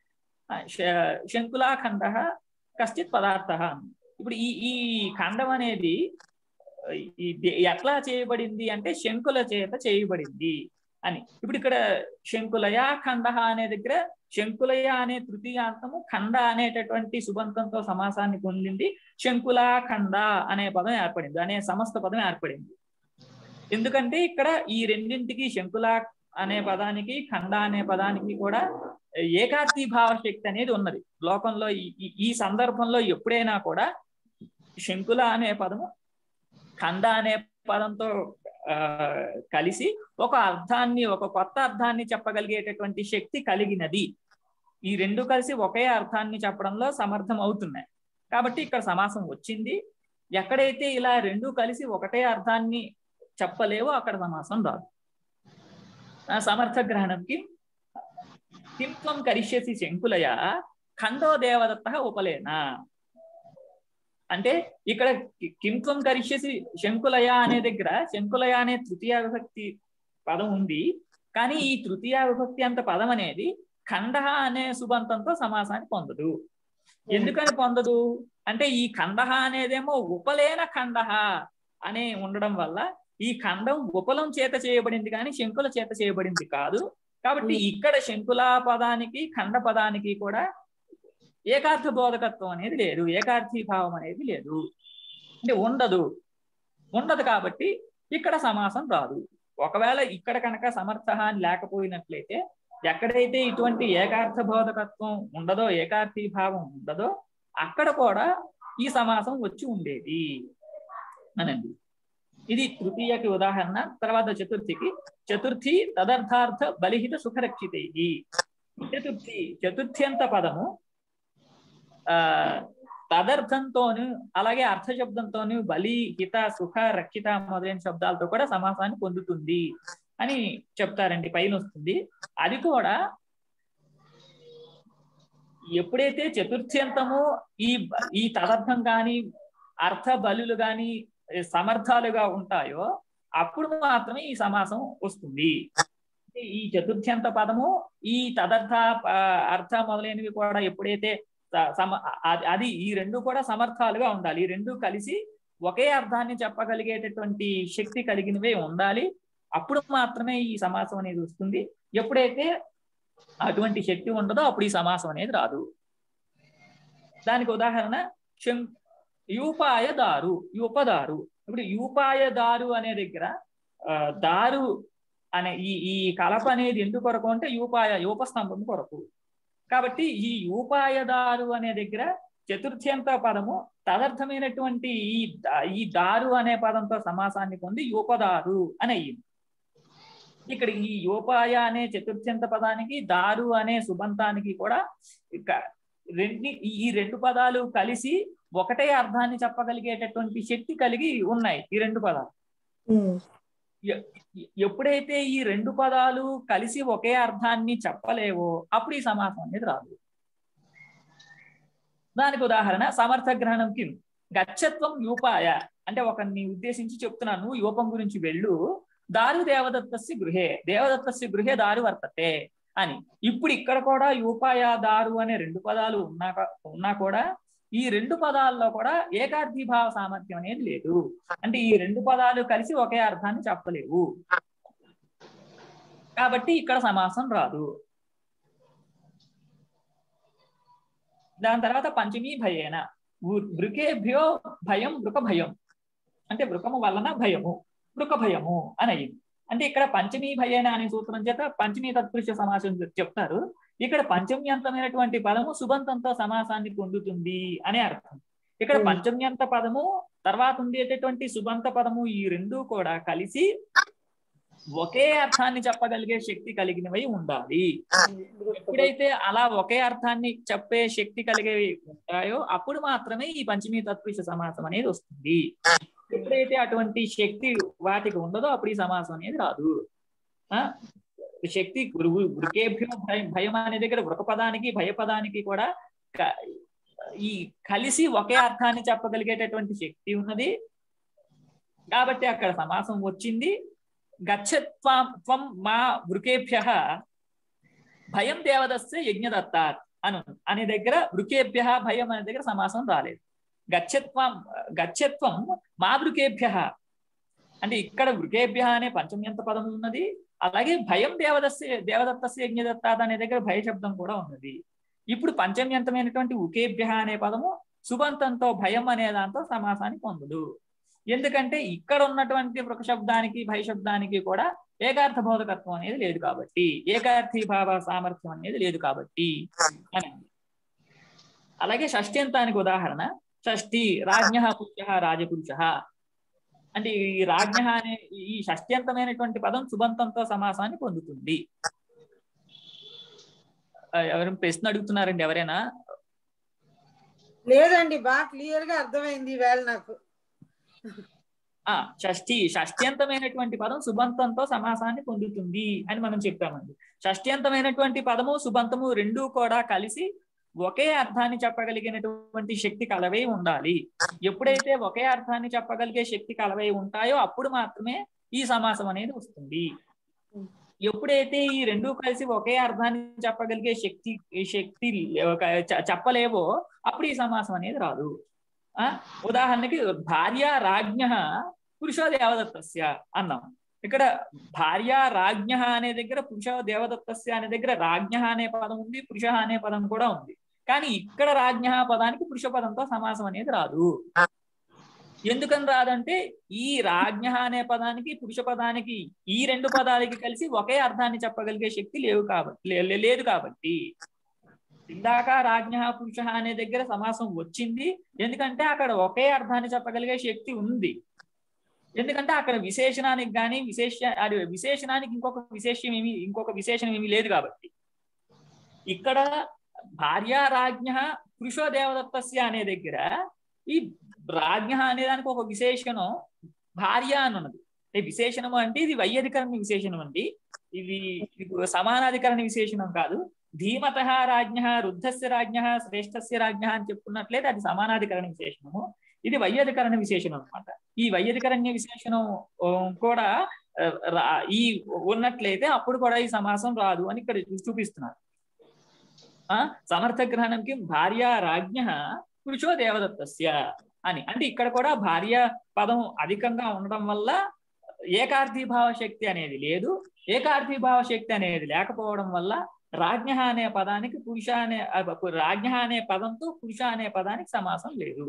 శంకులా ఖండ కశ్చిత్ పదార్థ ఇప్పుడు ఈ ఈ ఖండం అనేది ఈ దే- ఎట్లా చేయబడింది అంటే శంకుల చేత చేయబడింది అని ఇప్పుడు ఇక్కడ శంకులయ ఖండ అనే దగ్గర శంకులయ అనే తృతీయాంతము ఖండ అనేటటువంటి సుబంతంతో సమాసాన్ని పొందింది శంకుల ఖండ అనే పదం ఏర్పడింది అనే సమస్త పదం ఏర్పడింది ఎందుకంటే ఇక్కడ ఈ రెండింటికి శంకుల అనే పదానికి ఖండ అనే పదానికి కూడా ఏకార్థీ భావ శక్తి అనేది ఉన్నది లోకంలో ఈ- ఈ- ఈ సందర్భంలో ఎప్పుడైనా కూడా శంకుల అనే పదము ఖండ అనే పదంతో ఆ, కలిసి ఒక అర్థాన్ని ఒక కొత్త అర్థాన్ని చెప్పగలిగేటటువంటి శక్తి కలిగినది ఈ రెండు కలిసి ఒకే అర్థాన్ని చెప్పడంలో సమర్థం అవుతున్నాయి కాబట్టి ఇక్కడ సమాసం వచ్చింది ఎక్కడైతే ఇలా రెండు కలిసి ఒకటే అర్థాన్ని చెప్పలేవో అక్కడ సమాసం రాదు ఆ సమర్థ గ్రహణంకి కిం త్వం కరిష్యసి శంకులయ ఖండో దేవదత్త ఉపలేనా అంటే ఇక్కడ కి- కిం త్వం కరిష్యసి శంకులయ అనే దగ్గర శంకులయ అనే తృతీయ విభక్తి పదం ఉంది కానీ ఈ తృతీయ విభక్తి అంత పదం అనేది ఖండ అనే సుబంతంతో సమాసాన్ని పొందదు ఎందుకని పొందదు అంటే ఈ ఖండ అనేదేమో ఉపలేన ఖండ అనే ఉండడం వల్ల ఈ ఖండం ఉపలం చేత చేయబడింది కానీ శంకుల చేత చేయబడింది కాదు కాబట్టి ఇక్కడ శంకుల పదానికి ఖండ పదానికి కూడా ఏకార్థ బోధకత్వం అనేది లేదు ఏకార్థీ భావం అనేది లేదు అంటే ఉండదు ఉండదు కాబట్టి ఇక్కడ సమాసం రాదు ఒకవేళ ఇక్కడ కనుక సమర్థ అని లేకపోయినట్లయితే ఎక్కడైతే ఇటువంటి ఏకార్థ బోధకత్వం ఉండదో ఏకార్థీ భావం ఉండదో అక్కడ కూడా ఈ సమాసం వచ్చి ఉండేది అనండి ఇది తృతీయకి ఉదాహరణ తర్వాత చతుర్థికి చతుర్థి తదర్థార్థ బలిహిత సుఖరక్షిత చతుర్థి చతుర్థ్యంత పదము ఆ తదర్థంతోను అలాగే అర్థ శబ్దంతోను బలి హిత సుఖ రక్షిత మొదలైన శబ్దాలతో కూడా సమాసాన్ని పొందుతుంది అని చెప్తారండి పైన వస్తుంది అది కూడా ఎప్పుడైతే చతుర్థ్యంతము ఈ ఈ తదర్థం కానీ అర్థ బలులు కానీ సమర్థాలుగా ఉంటాయో అప్పుడు మాత్రమే ఈ సమాసం వస్తుంది ఈ చతుర్థ్యంత పదము ఈ తదర్థ ఆ, అర్థ మొదలైనవి కూడా ఎప్పుడైతే స- సమ అది- అది ఈ రెండు కూడా సమర్థాలుగా ఉండాలి ఈ రెండు కలిసి ఒకే అర్థాన్ని చెప్పగలిగేటటువంటి శక్తి కలిగినవే ఉండాలి అప్పుడు మాత్రమే ఈ సమాసం అనేది వస్తుంది ఎప్పుడైతే అటువంటి శక్తి ఉండదో అప్పుడు ఈ సమాసం అనేది రాదు దానికి ఉదాహరణ శం యూపాయ దారు యూపదారు ఇప్పుడు యూపాయ దారు అనే దగ్గర ఆ, దారు అనే ఈ ఈ కలప అనేది ఎందుకు కొరకు అంటే యూపాయ యూపస్తంభం కొరకు కాబట్టి ఈ యూపాయదారు అనే దగ్గర చతుర్థ్యంత పదము తదర్థమైనటువంటి ఈ దా- ఈ దారు అనే పదంతో సమాసాన్ని పొంది యూపదారు అని అయ్యింది ఇక్కడ ఈ యోపాయ అనే చతుర్థ్యంత పదానికి దారు అనే సుబంతానికి కూడా ఇక రెండు ఈ రెండు పదాలు కలిసి ఒకటే అర్థాన్ని చెప్పగలిగేటటువంటి శక్తి కలిగి ఉన్నాయి ఈ రెండు పదాలు ఎ- ఎప్పుడైతే ఈ రెండు పదాలు కలిసి ఒకే అర్థాన్ని చెప్పలేవో అప్పుడు ఈ సమాసం అనేది రాదు దానికి ఉదాహరణ సమర్థ గ్రహణం కిం గచ్చత్వం యూపాయ అంటే ఒకరిని ఉద్దేశించి చెప్తున్నాను యూపం గురించి వెళ్ళు దారు దేవదత్తస్య గృహే దేవదత్తస్య గృహే దారు వర్తతే అని ఇప్పుడు ఇక్కడ కూడా యూపాయ దారు అనే రెండు పదాలు ఉన్నా ఉన్నా కూడా ఈ రెండు పదాల్లో కూడా ఏకార్థీభావ సామర్థ్యం అనేది లేదు అంటే ఈ రెండు పదాలు కలిసి ఒకే అర్థాన్ని చెప్పలేవు కాబట్టి ఇక్కడ సమాసం రాదు దాని తర్వాత పంచమీ భయేన వృ- వృకేభ్యో భయం వృక భయం అంటే వృకము వలన భయము వృక భయము అని అయింది అంటే ఇక్కడ పంచమీ భయేన అనే సూత్రం చేత పంచమీ తత్పురుష సమాసం చెప్తారు ఇక్కడ పంచమ్యంతమైనటువంటి పదము సుబంతంతో సమాసాన్ని పొందుతుంది అనే అర్థం ఇక్కడ Hmm. పంచమ్యంత పదము తర్వాత ఉండేటటువంటి సుబంత పదము ఈ రెండు కూడా కలిసి ఒకే అర్థాన్ని చెప్పగలిగే శక్తి కలిగినవై ఉండాలి ఎప్పుడైతే అలా ఒకే అర్థాన్ని చెప్పే శక్తి కలిగేవి ఉంటాయో అప్పుడు మాత్రమే ఈ పంచమీ తత్పురుష సమాసం అనేది వస్తుంది ఎప్పుడైతే అటువంటి శక్తి వాటికి ఉండదో అప్పుడు ఈ సమాసం అనేది రాదు ఆ శక్తి గురువు వృకేభ్యో భయం భయం అనే దగ్గర వృక పదానికి భయపదానికి కూడా క- ఈ కలిసి ఒకే అర్థాన్ని చెప్పగలిగేటటువంటి శక్తి ఉన్నది కాబట్టి అక్కడ సమాసం వచ్చింది గచ్చత్వం త్వం మా వృకేభ్య భయం దేవదస్య యజ్ఞదత్తాత్ అను అనే దగ్గర వృకేభ్య భయం అనే దగ్గర సమాసం రాలేదు గచ్చత్వం గచ్చత్వం మా వృకేభ్య అంటే ఇక్కడ వృకేభ్య అనే పంచమ్యంత పదం ఉన్నది అలాగే భయం దేవదస్య దేవదత్తస్య యజ్ఞదత్తాత్ అనే దగ్గర భయ శబ్దం కూడా ఉన్నది ఇప్పుడు పంచమ్యంతమైనటువంటి ఉకేభ్య అనే పదము సుబంతంతో భయం అనే దాంతో సమాసాన్ని పొందదు ఎందుకంటే ఇక్కడ ఉన్నటువంటి వృక శబ్దానికి భయ శబ్దానికి కూడా ఏకార్థ బోధకత్వం అనేది లేదు కాబట్టి ఏకార్థీ భావ సామర్థ్యం అనేది లేదు కాబట్టి అని అలాగే షష్ఠ్యంతానికి ఉదాహరణ షష్ఠి రాజ్ఞ పురుష రాజపురుష అంటే ఈ రాజ్ఞ అనే ఈ షష్ఠ్యంతమైనటువంటి పదం సుబంతంతో సమాసాన్ని పొందుతుంది ఆ, ఎవరైనా ప్రశ్న అడుగుతున్నారండి ఎవరైనా లేదండి బాగా క్లియర్ గా అర్థమైంది ఈవేళ నాకు ఆ షష్ఠి షష్ఠ్యంతమైనటువంటి పదం సుబంతంతో సమాసాన్ని పొందుతుంది అని మనం చెప్పామండి షష్ఠ్యంతమైనటువంటి పదము సుబంతము రెండు కూడా కలిసి ఒకే అర్థాన్ని చెప్పగలిగినటువంటి శక్తి కలవై ఉండాలి ఎప్పుడైతే ఒకే అర్థాన్ని చెప్పగలిగే శక్తి కలవై ఉంటాయో అప్పుడు మాత్రమే ఈ సమాసం అనేది వస్తుంది ఎప్పుడైతే ఈ రెండు కలిసి ఒకే అర్థాన్ని చెప్పగలిగే శక్తి శక్తి ఒక చ- చెప్పలేవో అప్పుడు ఈ సమాసం అనేది రాదు ఆ ఉదాహరణకి భార్య రాజ్ఞ పురుషో దేవదత్తస్య అన్నాం ఇక్కడ భార్య రాజ్ఞ అనే దగ్గర పురుష దేవదత్తస్య అనే దగ్గర రాజ్ఞ అనే పదం ఉంది పురుష అనే పదం కూడా ఉంది కానీ ఇక్కడ రాజ్ఞ పదానికి పురుష పదంతో సమాసం అనేది రాదు ఎందుకని రాదంటే ఈ రాజ్ఞ అనే పదానికి పురుష పదానికి ఈ రెండు పదాలకి కలిసి ఒకే అర్థాన్ని చెప్పగలిగే శక్తి లేవు కాబట్టి లే- లే- లేదు కాబట్టి ఇందాక రాజ్ఞ పురుష అనే దగ్గర సమాసం వచ్చింది ఎందుకంటే అక్కడ ఒకే అర్థాన్ని చెప్పగలిగే శక్తి ఉంది ఎందుకంటే అక్కడ విశేషణానికి కానీ విశేష అది విశేషణానికి ఇంకొక విశేషం ఏమి ఇంకొక విశేషణం ఏమీ లేదు కాబట్టి ఇక్కడ భార్య రాజ్ఞ పురుషో దేవదత్తస్య అనే దగ్గర ఈ రాజ్ఞ అనే దానికి ఒక విశేషణం భార్య అని ఉన్నది అంటే విశేషణము అంటే ఇది వైయధికరణ విశేషణం అండి ఇది ఇది సమానాధికరణ విశేషణం కాదు ధీమత రాజ్ఞ రుద్ధస్య రాజ్ఞ శ్రేష్టస్య రాజ్ఞ అని చెప్పుకున్నట్లయితే అది సమానాధికరణ విశేషణము ఇది వైయధికరణ విశేషణం అన్నమాట ఈ వైయధికరణ్య విశేషణం ఆ, కూడా ఆ, రా- ఈ ఉన్నట్లయితే అప్పుడు కూడా ఈ సమాసం రాదు అని ఇక్కడ చూపిస్తున్నారు ఆ సమర్థ గ్రహణంకి భార్య రాజ్ఞ పురుషో దేవదత్తస్య అని అంటే ఇక్కడ కూడా భార్య పదం అధికంగా ఉండడం వల్ల ఏకార్థీభావ శక్తి అనేది లేదు ఏకార్థీభావ శక్తి అనేది లేకపోవడం వల్ల రాజ్ఞ అనే పదానికి పురుష అనే ఆ, రాజ్ఞ అనే పదంతో పురుష అనే పదానికి సమాసం లేదు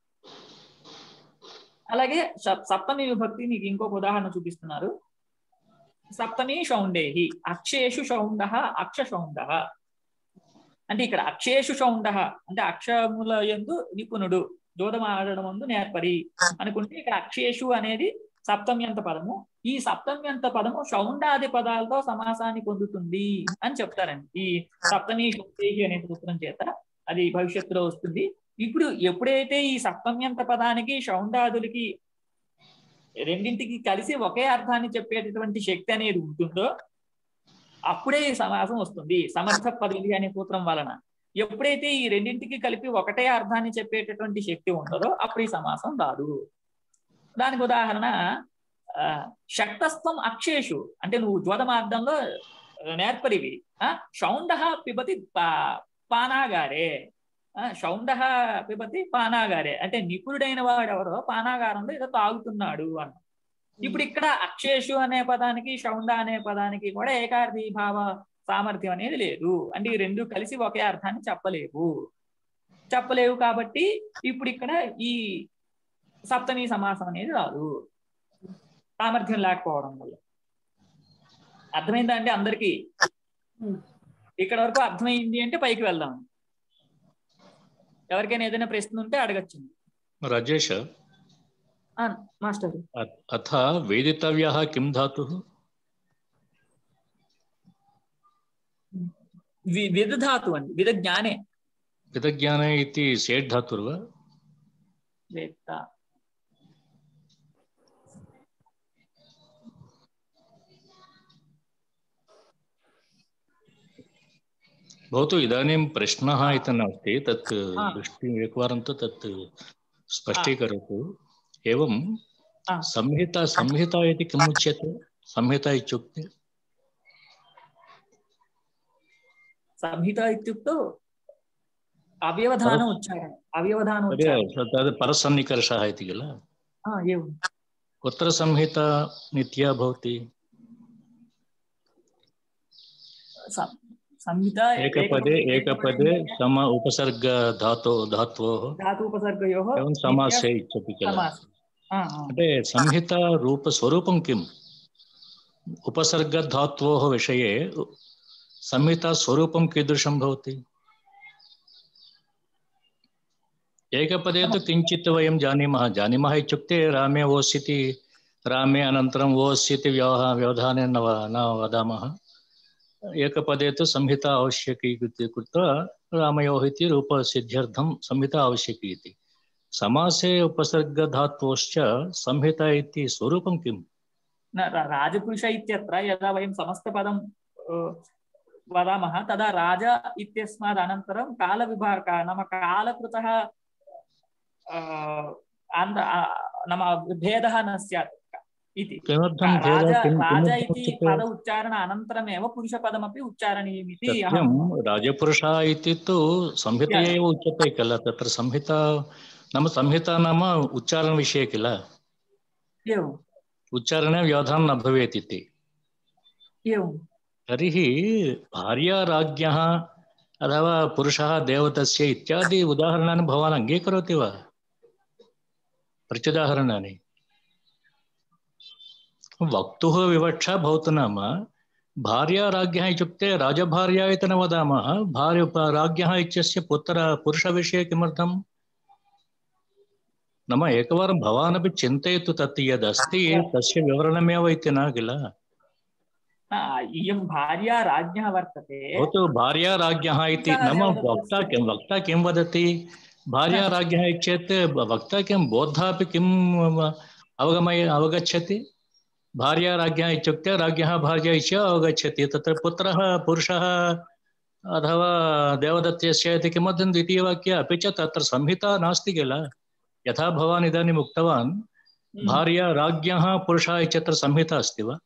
అలాగే సప్- సప్తమి విభక్తి మీకు ఇంకొక ఉదాహరణ చూపిస్తున్నారు సప్తమి షౌండేహి అక్షేషు షౌండ అక్ష షౌండ అంటే ఇక్కడ అక్షేషు షౌండ అంటే అక్షముల ఎందు నిపుణుడు జోదం ఆడడం ముందు నేర్పరి అనుకుంటే ఇక్కడ అక్షేషు అనేది సప్తమ్యంత పదము ఈ సప్తమ్యంత పదము షౌండాది పదాలతో సమాసాన్ని పొందుతుంది అని చెప్తారండి ఈ సప్తమి షౌండేహి అనే సూత్రం చేత అది భవిష్యత్తులో వస్తుంది ఇప్పుడు ఎప్పుడైతే ఈ సప్తమ్యంత పదానికి షౌండాదులకి రెండింటికి కలిసి ఒకే అర్థాన్ని చెప్పేటటువంటి శక్తి అనేది ఉంటుందో అప్పుడే ఈ సమాసం వస్తుంది సమర్థ పదవి అనే సూత్రం వలన ఎప్పుడైతే ఈ రెండింటికి కలిపి ఒకటే అర్థాన్ని చెప్పేటటువంటి శక్తి ఉండదో అప్పుడు ఈ సమాసం రాదు దానికి ఉదాహరణ ఆ, శక్తస్థం అక్షేషు అంటే నువ్వు జ్యోతమార్గంలో నేర్పరివి ఆ, షౌండ పిబతి పా- పానాగారే ఆ, షౌండ పిబతి పానాగారే అంటే నిపుణుడైన వాడెవరో పానాగారంలో ఏదో తాగుతున్నాడు అన్న ఇప్పుడు ఇక్కడ అక్షేషు అనే పదానికి షౌండ అనే పదానికి కూడా ఏకార్థి భావ సామర్థ్యం అనేది లేదు అంటే ఈ రెండు కలిసి ఒకే అర్థాన్ని చెప్పలేవు చెప్పలేవు కాబట్టి ఇప్పుడు ఇక్కడ ఈ సప్తమి సమాసం అనేది రాదు సామర్థ్యం లేకపోవడం వల్ల అర్థమైందా అండి అందరికి ఇక్కడ వరకు అర్థమైంది అంటే పైకి వెళ్దాం ఎవరికైనా ఏదైనా ప్రశ్న ఉంటే అడగచ్చు రాజేష ఆ, మాస్టర్ అ- అథ వేదితవ్యः किं धातुः వి- విదధాతు అండి విద జ్ఞానే विदज्ञाने इति सेट् धातुर्वा వేత్త भवतु इदानीं प्रश्नः इति नास्ति तत् हा। दृष्टि एकवारं तु तत् स्पष्टीकरोतु एवं हा। संहिता संहिता इति किम् उच्यते संहिता इत्युक्ते సంహిత ఇత్యుక్తో అవ్యవధాన ఉచ్చారణ అవ్యవధాన तदेव ఉచ్చారణ तद् परसन्निकर्षः इति किल ఆ, ఏవం कुत्र संहिता नित्या भवति సం- సంహిత एकपदे एकपदे सम उपसर्ग धातो धात्वोः ధాతుపసర్గయోः एवं समासे इच्छति किल సమాస ఆ, ఆ. అంటే సంహిత రూప స్వరూపం కిం ఉపసర్గధాత్వోः విషये సంహిత స్వరూపం కీదృశం భవతి ఏకపదే తు కించిత్ వయం జాनीमः జాनीमः ఇత్యుక్తే రామే ఓస్ ఇతి రామే అనంతరం ఓస్ ఇతి వ్యవహ వ్యవధానే न వ- न वदामः ఏకపదే తు సంహిత आवश्यकी इति कृत्वा रामयोः इति रूपसिद्ध्यर्थं संहिता आवश्यकी इति समासे उपसर्गधात्वश्च संहिता इति स्वरूपं किम् न रा- राजपुरुष इत्यत्र यदा वयं समस्तपदं अ, वदामः तदा राज इत्यस्मात् अनन्तरं कालविभाग नाम कालकृतः अ, अन्त अ, नाम भेदः न स्यात् इति किमर्थं राज भेदः किं राज किमर्थम् इति उच्यते? पद उच्चारण अनन्तरमेव पुरुषपदमपि उच्चारणीयमिति सत्यं अहं राजपुरुषः इति तु संहिता या- एव उच्यते किल तत्र संहिता नाम संहिता नाम उच्चारणविषये किल एवम् उच्चारणे व्यवधानं न भवेत् इति एवम् तर्हि भार्याराज्ञः अथवा पुरुषः देवतस्य इत्यादि उदाहरणानि भवान् अङ्गीकरोति वा प्रत्युदाहरणानि वक्तुः विवक्षा भवतु नाम भार्याराज्ञः इत्युक्ते राजभार्या इति न वदामः भार्य राज्ञः इत्यस्य पुत्र पुरुषविषये किमर्थम् नाम एकवारं भवानपि चिन्तयतु तत् यदस्ति तस्य विवरणमेव इति न किल आ, इयं भार्या राज्ञः वर्तते भवतु भार्याराज्ञः इति नाम वक्ता किं वक्ता किं वदति भार्याराज्ञः चेत् वक्ता किं बोद्धापि किम् अवगमय अवगच्छति भार्याराज्ञः इत्युक्ते राज्ञः भार्या च अवगच्छति तत्र पुत्रः पुरुषः अथवा देवदत्यस्य इति किमर्थं द्वितीयवाक्ये अपि च तत्र संहिता नास्ति किल यथा भवान् इदानीम् उक्तवान् भार्या राज्ञः पुरुषः इत्यत्र संहिता अस्ति वा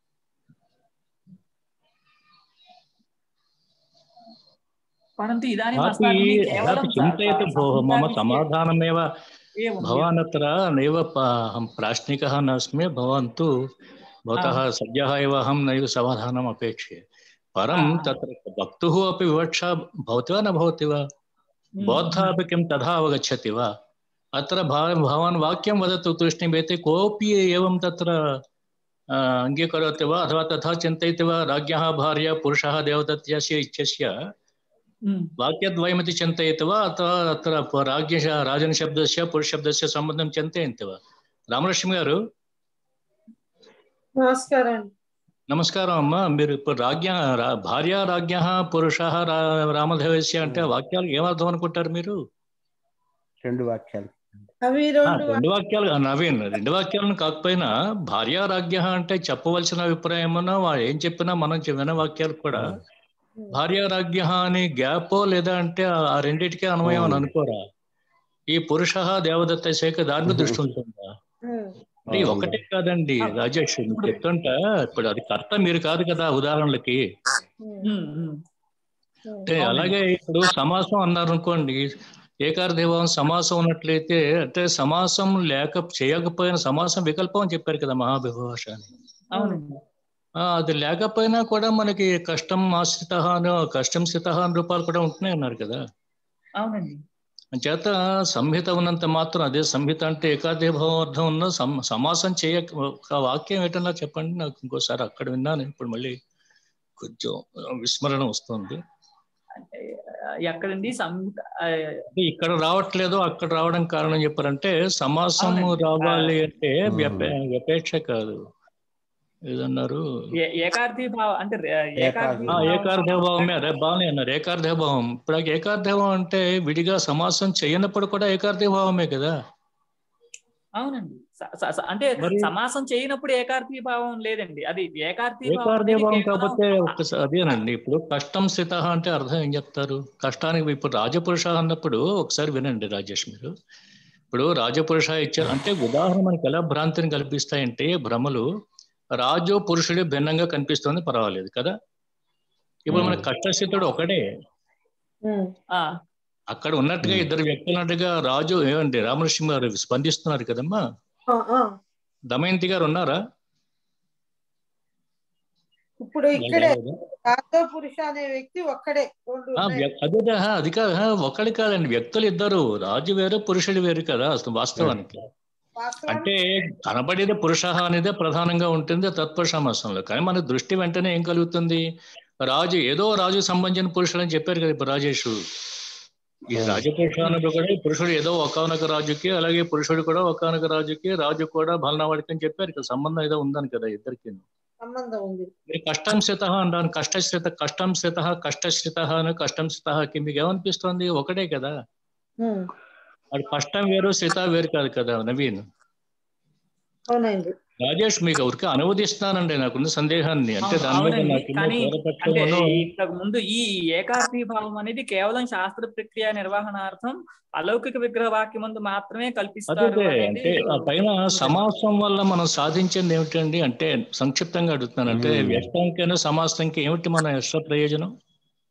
परन्तु इदानीम् अथापि अस्माभिः अथापि केवलं चिन्तयतु भोः मम संहिताविषये- समाधानमेव एवं भवान् अत्र नैव प- अहं प्राश्निकः नास्मि भवान् तु भवतः सद्यः एव अहं नैव समाधानम् अपेक्षे परं तत्र वक्तुः अपि विवक्षा भवति वा न भवति वा बौद्धः अपि किं तथा अवगच्छति वा अत्र भा- भवान् वाक्यं वदतु तूष्णीमेते कोऽपि एवं तत्र अ, अङ्गीकरोति वा अथवा तथा चिन्तयति वा राज्ञः भार्या पुरुषः देवदत्यस्य इत्यस्य वाक्यद्वयमिति चिन्तयति वा अथवा अत्र प- राज्ञ राजन शब्दस्य పురుషశబ్దस्य సంబంధం చింతయంతి వా రామలక్ష్మి గారు నమస్కారం అండి నమస్కారం అమ్మా మీరు ఇప్పుడు రాజ్ఞ రా- భార్య రాజ్ఞ పురుష రామదేవస్య అంటే ఆ వాక్యాలు ఏమర్థం అనుకుంటారు మీరు రెండు వాక్యాలు అవి ఆ, రెండు రెండు వాక్యాలు ఆ, నవీన్ రెండు వాక్యాలను కాకపోయినా భార్య రాజ్ఞ అంటే చెప్పవలసిన అభిప్రాయమున వాడు ఏం చెప్పినా మనం చెప్పిన వాక్యాలు కూడా భార్య రాజ్ఞ అని గ్యాప్ లేదా అంటే ఆ- ఆ రెండింటికే అన్వయం అని అనుకోరా ఈ పురుష దేవదత్త శాఖ దాని మీద దృష్టి ఉంటుందా అది ఒకటే కాదండి రాజేష్ నువ్వు చెప్తుంటా ఇప్పుడు అది కర్త మీరు కాదు కదా ఉదాహరణలకి అంటే అలాగే ఇప్పుడు సమాసం అన్నారు అనుకోండి ఏకార్థీభావం సమాసం ఉన్నట్లయితే అంటే సమాసం లేక చేయకపోయిన సమాసం వికల్పం అని చెప్పారు కదా మహాభిభాష అని అవునండి ఆ, అది లేకపోయినా కూడా మనకి కష్టం ఆశ్రిత అని కష్టం స్థిత అని రూపాలు కూడా ఉంటున్నాయి అన్నారు కదా అవునండి చేత సంహిత ఉన్నంత మాత్రం అదే సంహిత అంటే ఏకాదేభావం అర్థం ఉన్న సమ- సమాసం చేయ ఒక వాక్యం ఏంటన్నా చెప్పండి నాకు ఇంకోసారి అక్కడ విన్నాను ఇప్పుడు మళ్ళీ కొంచెం విస్మరణ వస్తుంది అంటే ఆ, ఎక్కడండి సంహిత ఆ, అంటే ఇక్కడ రావట్లేదు అక్కడ రావడం కారణం చెప్పారంటే సమాసం రావాలి అంటే వ్యపే వ్యపేక్ష కాదు ఏదన్నారు ఏ- ఏకార్థీ భావం అంటే రే- ఏకార్థీ ఆ, ఏకార్థభావమే అదే బాగానే అన్నారు ఏకార్థభావం ఇప్పుడు ఆ ఏకార్థభావం అంటే విడిగా సమాసం చేయనప్పుడు కూడా ఏకార్థభావమే కదా అవునండి స- స- స- అంటే మరి- సమాసం చేయనప్పుడు ఏకార్థీ భావం లేదండి అది ఏకార్థీ భావం అనేది ఏకార్థభావం కేవలం- కాకపోతే ఒకసారి అదేనండి ఇప్పుడు కష్టం స్థిత అంటే అర్థం ఏం చెప్తారు కష్టానికి ఇప్పుడు రాజపురుష అన్నప్పుడు ఒకసారి వినండి రాజేష్ మీరు ఇప్పుడు రాజపురుష ఇచ్చారు అంటే ఉదాహరణ మనకి ఎలా భ్రాంతిని కల్పిస్తాయంటే భ్రమలు రాజు పురుషుడు భిన్నంగా కనిపిస్తుంది పర్వాలేదు కదా ఇప్పుడు మన కష్టస్థితుడు ఒకటే ఆ, అక్కడ ఉన్నట్టుగా ఇద్దరు వ్యక్తులు ఉన్నట్టుగా రాజు ఏమండి రామలక్ష్మి గారు స్పందిస్తున్నారు కదమ్మా దమయంతి గారు ఉన్నారా ఇప్పుడు ఇక్కడే రాజో పురుష అనే వ్యక్తి ఒక్కడే రెండు ఆ, ఉన్నాయి. వ్య- అదే ఆ, అది కాదు ఆ, ఒకటి కాదండి వ్యక్తులు ఇద్దరు రాజు వేరు పురుషుడు వేరు కదా అసలు వాస్తవానికి అంటే కనబడేది పురుష అనేదే ప్రధానంగా ఉంటుంది తత్పురుష సమాసంలో కానీ మన దృష్టి వెంటనే ఏం కలుగుతుంది రాజు ఏదో రాజు సంబంధించిన పురుషుడు అని చెప్పారు కదా ఇప్పుడు రాజేష్ ఈ రాజపురుష అన్నది కూడా ఈ పురుషుడు ఏదో ఒకనొక రాజుకి అలాగే పురుషుడు కూడా ఒకనొక రాజుకి రాజు కూడా బలనవాడికి అని చెప్పారు కదా సంబంధం ఏదో ఉందని కదా ఇద్దరికి సంబంధం ఉంది మీరు కష్టం స్థిత అంటాను కష్టస్థిత కష్టం స్థిత కష్టస్థిత అని కష్టం స్థితకి మీకు ఏమనిపిస్తుంది ఒకటే కదా ఉమ్, అది కష్టం వేరు స్థిత వేరు కాదు కదా నవీన్ అవునండి రాజేష్ మీకు ఎవరికి అనువదిస్తున్నానండి నాకున్న సందేహాన్ని అంటే దాని మీద అవునండి నాకు కానీ అంటే పూర్వపక్షమును ఇంతకు ముందు ఈ ఏకార్థీ భావం అనేది కేవలం శాస్త్ర ప్రక్రియ నిర్వహణార్థం అలౌకిక విగ్రహ వాక్యం ముందు మాత్రమే కల్పిస్తారు అదే అనేది అంటే ఆ పైన సమాసం వల్ల మనం సాధించింది ఏమిటండి అంటే సంక్షిప్తంగా అడుగుతున్నాను అంటే వ్యక్తానికైనా సమాసంకి ఏమిటి మన ఎక్స్ట్రా ప్రయోజనం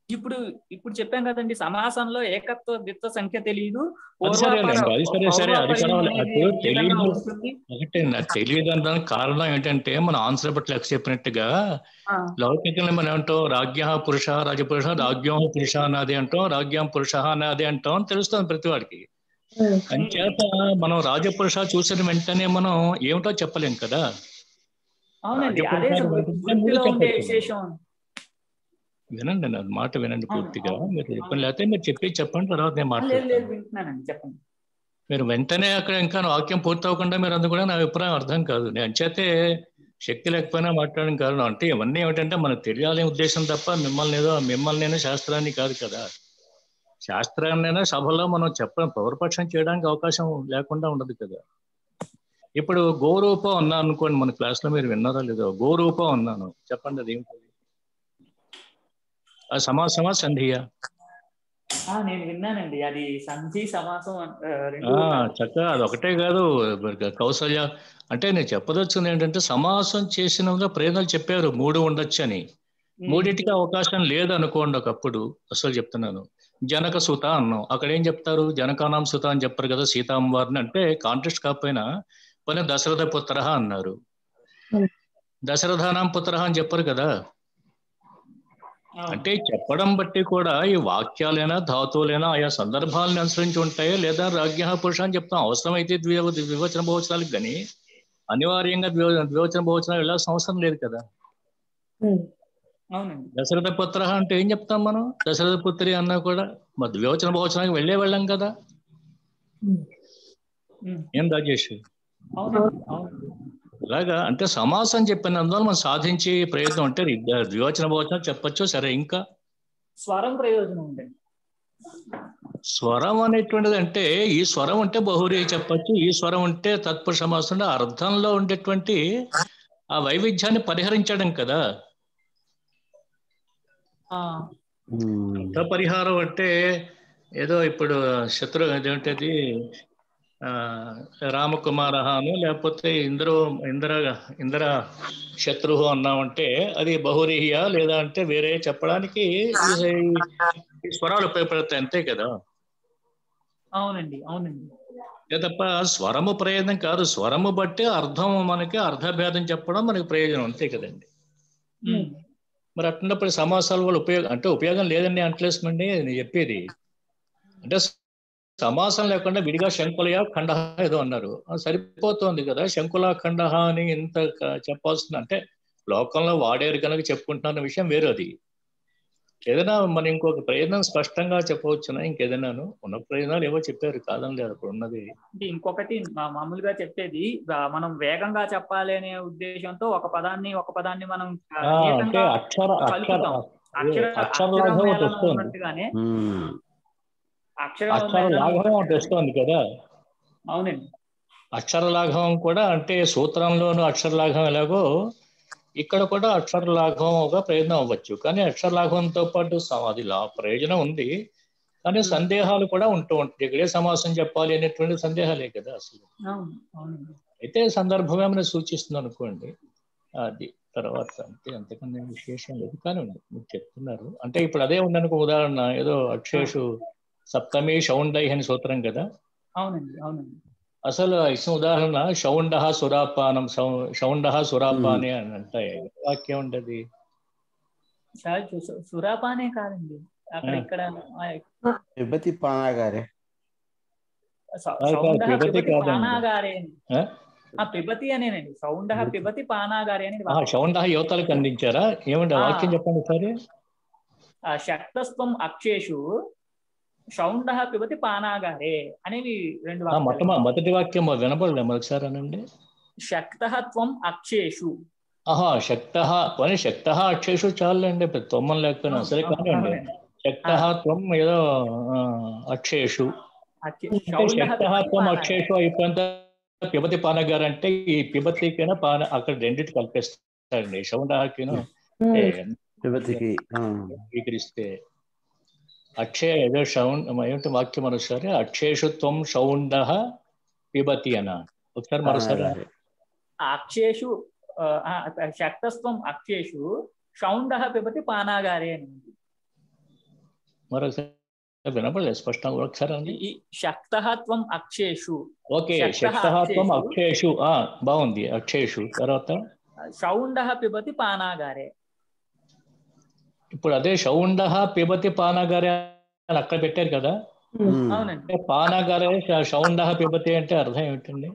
ఇప్పుడు ఇప్పుడు చెప్పాం కదండి సమాసంలో ఏకత్వ ద్విత్వ సంఖ్య తెలియదు అది సరేలేండి అది సరే సరే అది పౌర్వాపరం కూడా అనేది అది ఏ విధంగా తెలియదు ఉంటుంది? ఒకటే నాకు తెలియదు అనడానికి కారణం ఏంటంటే మన ఆన్సర్ బట్టి లెక్క చెప్పినట్టుగా ఆ, లౌకికంలో మనం ఏమంటాం రాజ్ఞ పురుష రాజపురుష రాజ్ఞం పురుష అన్నది అంటాం రాజ్ఞం పురుష అన్నది అంటాం అని తెలుస్తుంది ప్రతి వాడికి అంచేత మనం రాజపురుష చూసిన వెంటనే మనం ఏమిటో చెప్పలేం కదా అవునండి అదే రాజపురుషాలు వృ- ఉంటే ముందు వృత్తిలో ఉండే చెప్పొచ్చు. విశేషం వినండి నా మాట వినండి అవును, పూర్తిగా అవును, మీరు అవును. చెప్పండి లేకపోతే మీరు చెప్పి చెప్పండి తర్వాత నేను ఆ, లేదు లేదు మాట్లాడతాను వింటున్నానండి చెప్పండి మీరు వెంటనే అక్కడ ఇంకా వాక్యం పూర్తి అవ్వకుండా మీరు అందు కూడా నా అభిప్రాయం అర్థం కాదు నేను అంచేతే శక్తి లేకపోయినా మాట్లాడడం కారణం అంటే ఇవన్నీ ఏమిటంటే మనకు తెలియాలనే ఉద్దేశం తప్ప మిమ్మల్ని ఏదో మిమ్మల్ని నేను శాస్త్రాన్ని కాదు కదా శాస్త్రాన్నైనా సభలో మనం చెప్ప పౌరపక్షం చేయడానికి అవకాశం లేకుండా ఉండదు కదా ఇప్పుడు గోరూపం అన్నాను అనుకోండి మన క్లాస్ లో మీరు విన్నారా లేదో గోరూపం అన్నాను చెప్పండి అది ఏమిటి ఆ సమాసమా సంధియా ఆ, నేను విన్నానండి అది సంధి సమాసం అన్- ఆ, రెండు ఆ చక్కగా అది ఒకటే కాదు కౌసల్య అంటే నేను చెప్పదొచ్చింది ఏంటంటే సమాసం చేసిన ప్రయోజనాలు చెప్పారు మూడు ఉండొచ్చు అని మూడింటికి అవకాశం లేదు అనుకోండి ఒకప్పుడు అసలు చెప్తున్నాను జనక సుత అన్నాం అక్కడ ఏం చెప్తారు జనకానాం సుత అని చెప్పారు కదా సీతామ్మవారిని అంటే కాంటెస్ట్ కాకపోయినా పని దశరథ పుత్ర అన్నారు దశరథానాం పుత్ర అని చెప్పారు కదా అంటే చెప్పడం బట్టి కూడా ఈ వాక్యాలైనా ధాతువులైనా ఆయా సందర్భాలను అనుసరించి ఉంటాయో లేదా రాజ్ఞ పురుష అని చెప్తాం అవసరమైతే ద్వివ ద్వివచన బహువచనాలకు కానీ అనివార్యంగా ద్వివ ద్వివచన బహువచనాలు వెళ్ళాల్సిన అవసరం లేదు కదా అవునండి దశరథ పుత్ర అంటే ఏం చెప్తాం మనం దశరథ పుత్రి అన్నా కూడా మరి ద్వివచన బహువచనానికి వెళ్ళే వెళ్ళాం కదా ఉమ్, ఏం రాజేష్ అవునండి అవునండి ఇలాగా అంటే సమాసం చెప్పినందువల్ల మనం సాధించే ప్రయత్నం అంటే ఇద్ద- ద్వివచన బహువచనం చెప్పొచ్చు సరే ఇంకా స్వరం ప్రయోజనం ఉందండి స్వరం అనేటువంటిది అంటే ఈ స్వరం ఉంటే బహురీ చెప్పొచ్చు ఈ స్వరం ఉంటే తత్పురుష సమాసం అంటే అర్థంలో ఉండేటువంటి ఆ వైవిధ్యాన్ని పరిహరించడం కదా ఆ, అర్థ పరిహారం అంటే ఏదో ఇప్పుడు శత్రు అదేంటది ఆ రామకుమారహాను లేకపోతే ఇంద్ర ఇంద్ర ఇంద్ర శత్రు అన్నామంటే అది బహురీహియా లేదా అంటే వేరే చెప్పడానికి ఈ- ఈ స్వరాలు ఉపయోగపడతాయి అంతే కదా అవునండి అవునండి అంతే తప్ప స్వరము ప్రయోజనం కాదు స్వరము బట్టి అర్థం మనకి అర్థభేదం చెప్పడం మనకి ప్రయోజనం అంతే కదండి ఉమ్, మరి అట్టినప్పుడు సమాసాల వల్ల ఉపయోగం అంటే ఉపయోగం లేదండి అంటలేసమండి నేను చెప్పేది అంటే సమాసం లేకుండా విడిగా శంకులయ ఖండ ఏదో అన్నారు అది సరిపోతుంది కదా శంకుల ఖండ అని ఇంత క- చెప్పాల్సిన అంటే లోకంలో వాడేరు కనుక చెప్పుకుంటున్న విషయం వేరు అది ఏదైనా మన ఇంకొక ప్రయోజనం స్పష్టంగా చెప్పవచ్చునా ఇంకేదైనాను ఉన్న ప్రయోజనాలు ఏవో చెప్పారు కాదని లేదు అప్పుడు ఉన్నది అంటే ఇంకొకటి మా- మామూలుగా చెప్పేది ఆ, మనం వేగంగా చెప్పాలి అనే ఉద్దేశంతో ఒక పదాన్ని ఒక పదాన్ని మనం ఆ, ఆ, అంటే ఏకంగా అక్షర అక్షర కలుపుతాం అక్షర అక్షర అక్షరం లాఘవం ఒకటి మేళనం వస్తుంది ఉన్నట్టుగానే ఉమ్. అక్షరం అక్షర మేళనం లాఘవం ఒకటి వస్తుంది కదా అవునండి అక్షర లాఘవం కూడా అంటే సూత్రంలోను అక్షర లాఘవం ఎలాగో ఇక్కడ కూడా అక్షర లాఘవం ఒక ప్రయోజనం అవ్వచ్చు కానీ అక్షర లాఘవంతో పాటు స- అది లా ప్రయోజనం ఉంది కానీ సందేహాలు కూడా ఉంటూ ఉంటాయి ఇక్కడే సమాసం చెప్పాలి అనేటువంటి సందేహాలే కదా అసలు అవును అవునండి అయితే సందర్భమే మనం సూచిస్తుంది అనుకోండి అది తర్వాత అంతే అంతకన్నా విశేషం లేదు కానీ మీరు చెప్తున్నారు అంటే ఇప్పుడు అదే ఉందనుకో ఉదాహరణ ఏదో అక్షేషు సప్తమి షౌండై అని సూత్రం కదా అవునండి అవునండి అసలు ఇచ్చిన ఉదాహరణ షౌండ సురాపానం షౌండ సురాపాని అని అంటాయి వాక్యం ఉండదు చాలా చూ- సురాపానే కాదండి అక్కడ ఆ. ఇక్కడ విభతి పానాగారే సౌ- కాదు, కాదు, సౌండః పిబతి పిబతి కాదండి. పానాగారే అని ఆ? ఆ పిబతి అనేనండి సౌండ పిబతి పానాగారే అనేది ఆహా, షౌండ యువతలకు అందించారా ఏమంటే ఆ. వాక్యం చెప్పండి సరే ఆ శక్తస్వం అక్షేషు షౌండ పిబతి పానాగారే అనేవి రెండు మొట్టమ వాక్యాలు మొదటి వాక్యం వినపడలే మరొకసారి అనండి శక్త త్వం అక్షేషు ఆహా శక్త పని శక్త అక్షేషు చాలండి పెద్ద తొమ్మం లేకపోయినా సరే కానివ్వండి అవునండి. శక్త త్వం ఏదో ఆ, అక్షేషు అక్షే- అంటే షౌండః శక్త పిబతి త్వం పానాగారే. అక్షేషు అయిపోయిన పిబతి పానగారు అంటే ఈ పిబతికైనా పాన అక్కడ రెండింటి కల్పిస్తారండి షౌండకిను విభతికి ఆ. స్వీకరిస్తే అక్షయ ఏదో షౌండ్ ఏమిటి వాక్యం మరోసారి అక్షేషు త్వం షౌండ పిబతి అన ఒకసారి మరోసారి పానాగారే. అక్షేషు ఆ, ఆ, శక్తస్వం అక్షేషు షౌండ పిబతి పానాగారే అని ఉంది. మరొకసారి వినపడలేదు స్పష్టంగా ఒకసారి అండి ఈ శక్తహత్వం అక్షేషు ఓకే శక్తః శక్తహాత్వం అక్షేషు. అక్షేషు ఆ బాగుంది అక్షేషు తర్వాత షౌండ పిబతి పానాగారే ఇప్పుడు అదే షౌండ పిబతి పానాగారే అని అక్కడ పెట్టారు కదా అవునండి అంటే పానాగారే షౌండ పిబతి అంటే అర్థం ఏమిటండి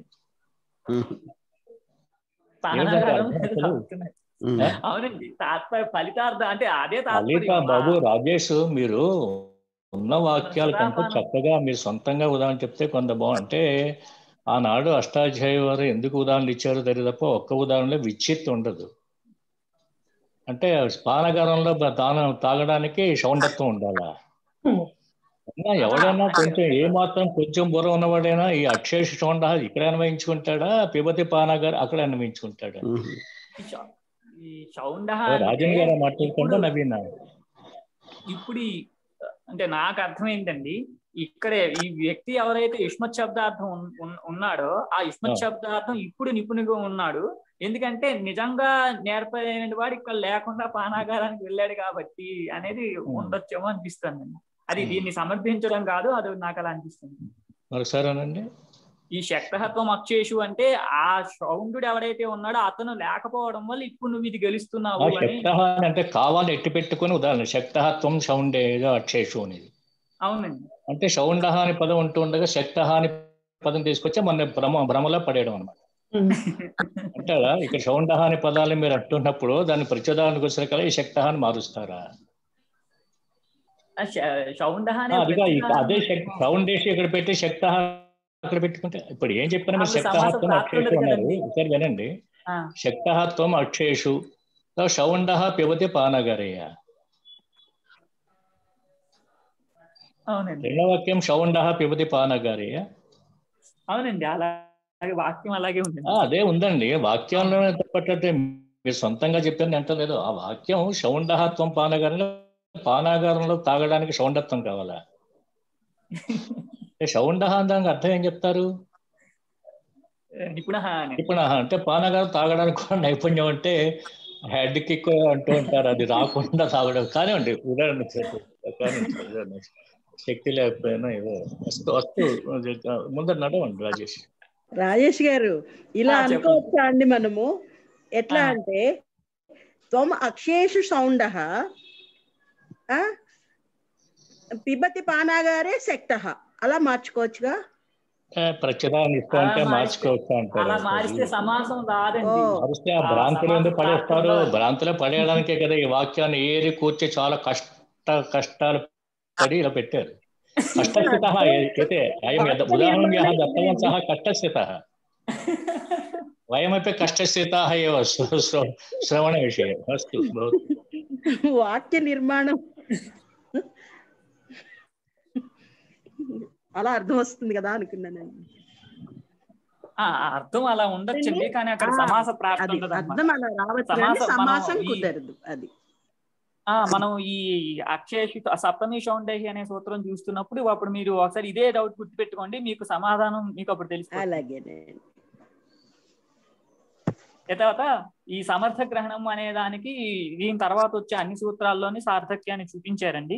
పానాగారం అసలు? ఆ? అవునండి తాత్పర్య ఫలితార్థం అంటే అదే లలిత తాత్పర్యం బాబు రాజేష్ మీరు ఉన్న వాక్యాల కంటే సుధాపానం. చక్కగా మీరు సొంతంగా ఉదాహరణ చెప్తే కొంత బాగుంటే ఆనాడు అష్టాధ్యాయ వారు ఎందుకు ఉదాహరణలు ఇచ్చారో తెలియదు తప్ప ఒక్క ఉదాహరణలో విచ్చిత్ ఉండదు అంటే పానగారంలో తాను తాగడానికి షౌండత్వం ఉండాలా అయినా ఎవడైనా కొంచెం ఏ మాత్రం కొంచెం బుర్ర ఉన్నవాడైనా ఈ అక్షేష షౌండ ఇక్కడ అన్వయించుకుంటాడా పిబతి పానగారు అక్కడ అన్వయించుకుంటాడా ఈ షౌ- ఈ షౌండ రాజన్ గారు మాట్లాడుకుంటా నవీన ఇప్పుడు ఈ- అంటే నాకు అర్థం ఏంటండి ఇక్కడే ఈ వ్యక్తి ఎవరైతే యుష్మత్ శబ్దార్థం ఉన్- ఉన్- ఉన్నాడో ఆ యుష్మత్ ఆ. శబ్దార్థం ఇప్పుడు నిపుణుగా ఉన్నాడు ఎందుకంటే నిజంగా నేర్పలేని వాడు ఇక్కడ లేకుండా పానాగారానికి వెళ్ళాడు కాబట్టి అనేది ఉండొచ్చేమో అనిపిస్తుంది అది దీన్ని సమర్థించడం కాదు అది నాకు అలా అనిపిస్తుంది మరొకసారి అనండి ఈ శక్తహత్వం అక్షేషు అంటే ఆ శౌండు ఎవరైతే ఉన్నాడో అతను లేకపోవడం వల్ల ఇప్పుడు నువ్వు ఇది ఆ గెలుస్తున్నావు అని శక్త అంటే కావాలి ఎట్టి పెట్టుకుని ఉదాహరణ శక్తహత్వం షౌండేగా అక్షేషు అనేది అవునండి అంటే షౌండ అని పదం ఉంటూ ఉండగా శక్త అని పదం తీసుకొచ్చి మన భ్రమ భ్రమలో పడేయడం అనమాట అంటే అలా ఇక్కడ షౌండ అని పదాలు మీరు అంటున్నప్పుడు దాన్ని ప్రచోదానికి వచ్చేసరికి ఈ శక్త అని మారుస్తారా ఆ శ- శౌండ ఆ, అనే అదిగా ఇక ప్రతిదానం- అదే శక్తి సౌండ్ వేసి ఇక్కడ పెట్టి శక్త అక్కడ పెట్టుకుంటే ఇప్పుడు ఏం చెప్పినా మీరు అప్పుడు శక్తహత్వం సమాసం అక్షేషు రాత్రుండదు అన్నారు కదండి. ఒకసారి వినండి ఆ, శక్తహత్వం అక్షేషు షౌండ పిబతి పానగరయ్య అవునండి రెండో వాక్యం షౌండ పిబతి పానగరయ్య అవునండి అలాగే వాక్యం అలాగే ఉంటుంది ఆ, అదే ఉందండి వాక్యంలోనే తప్పట్టే మీరు సొంతంగా చెప్పింది అంటలేదు ఆ వాక్యం షౌండహత్వం పానగారంలో పానాగారంలో తాగడానికి షౌండత్వం కావాలా అంటే షౌండహ దానికి అర్థం ఏం చెప్తారు నిపుణ అని ఇప్పుడు అంటే పానగారం తాగడానికి కూడా నైపుణ్యం అంటే హెడ్ కిక్ అంటూ ఉంటారు అది రాకుండా తాగడం కానివ్వండి ఉదాహరణ చెప్పు. కానివ్వండి, ఉదాహరణ. శక్తి లేకపోయినా ఏదో వస్తూ వస్తూ ముందర నడవండి రాజేష్ రాజేష్ గారు ఇలా ఆ, చెప్పండి. అనుకోవచ్చా అండి మనము ఎట్లా ఆ. అంటే త్వం అక్షేషు సౌండ పిబతి పానాగారే శక్త అలా మార్చుకోవచ్చుగా ప్రచురాన్ని ఇస్తూ అంటే అలా మార్చుకోవచ్చు అంటారు అలా మారిస్తే సమాసం రాదండి ఓ. మారిస్తే ఆ ఆ భ్రాంతులు సమాసం ఎందుకు పడేస్తారు రాకుండా- భ్రాంతులే పడేయడానికే కదా ఈ వాక్యాన్ని ఏరి కూర్చి చాలా కష్ట కష్టాలు పడి ఇలా పెట్టారు కష్టస్థిత అయితే అయం యద- ఉదాహరణ యः దత్తవాన్ సహ కష్టస్థిత వయమపి కష్టస్థిత ఏవ శ్ర- శ్ర- శ్రవణ విషయం అస్తు భవతు వాక్య నిర్మాణం అలా అర్థం వస్తుంది కదా అనుకున్నానండి ఆ, ఆ అర్థం అలా ఉండొచ్చండి కానీ అక్కడ ఆ, సమాస ప్రాప్తి అది ఉండదు అర్థం అలా రావచ్చు కానీ సమాసం మనం సమాసం ఈ- కుదరదు అది ఆ మనం ఈ అక్షయ సప్తమి షౌండేహి అనే సూత్రం చూస్తున్నప్పుడు అప్పుడు మీరు ఒకసారి ఇదే డౌట్ గుర్తుపెట్టుకోండి మీకు సమాధానం మీకు అప్పుడు తెలుసు అలాగేనే తర్వాత ఈ సమర్థ గ్రహణం అనే దానికి దీని తర్వాత వచ్చే అన్ని సూత్రాల్లోని సార్థక్యాన్ని చూపించారండి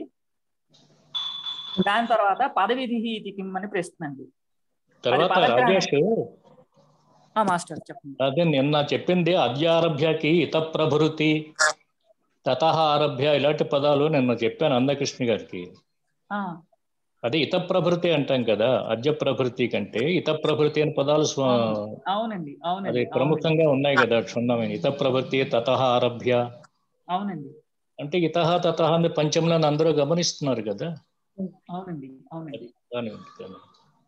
దాని తర్వాత పదవిధి ఇది కిమ్ అని ప్రశ్న అండి తర్వాత పదగ్రహణం. రాజేష్ ఆ మాస్టర్ చెప్పండి అదే నిన్న చెప్పింది అద్యారభ్యకి ఇతప్రభృతి తత ఆరభ్య ఇలాంటి పదాలు నిన్న చెప్పాను అందకృష్ణ గారికి ఆ, అదే ఇత ప్రభృతి అంటాం కదా అద్య ప్రభృతి కంటే ఇత ప్రభృతి అనే పదాలు స్వ- అవునండి అది అవునండి అవునండి ప్రముఖంగా ఉన్నాయి కదా క్షుణ్ణమైన ఇత ప్రభృతి తత ఆరభ్య అవునండి అంటే ఇత తత అని పంచములను అందరూ గమనిస్తున్నారు కదా అవునండి అవునండి కానివ్వండి కానివ్వండి.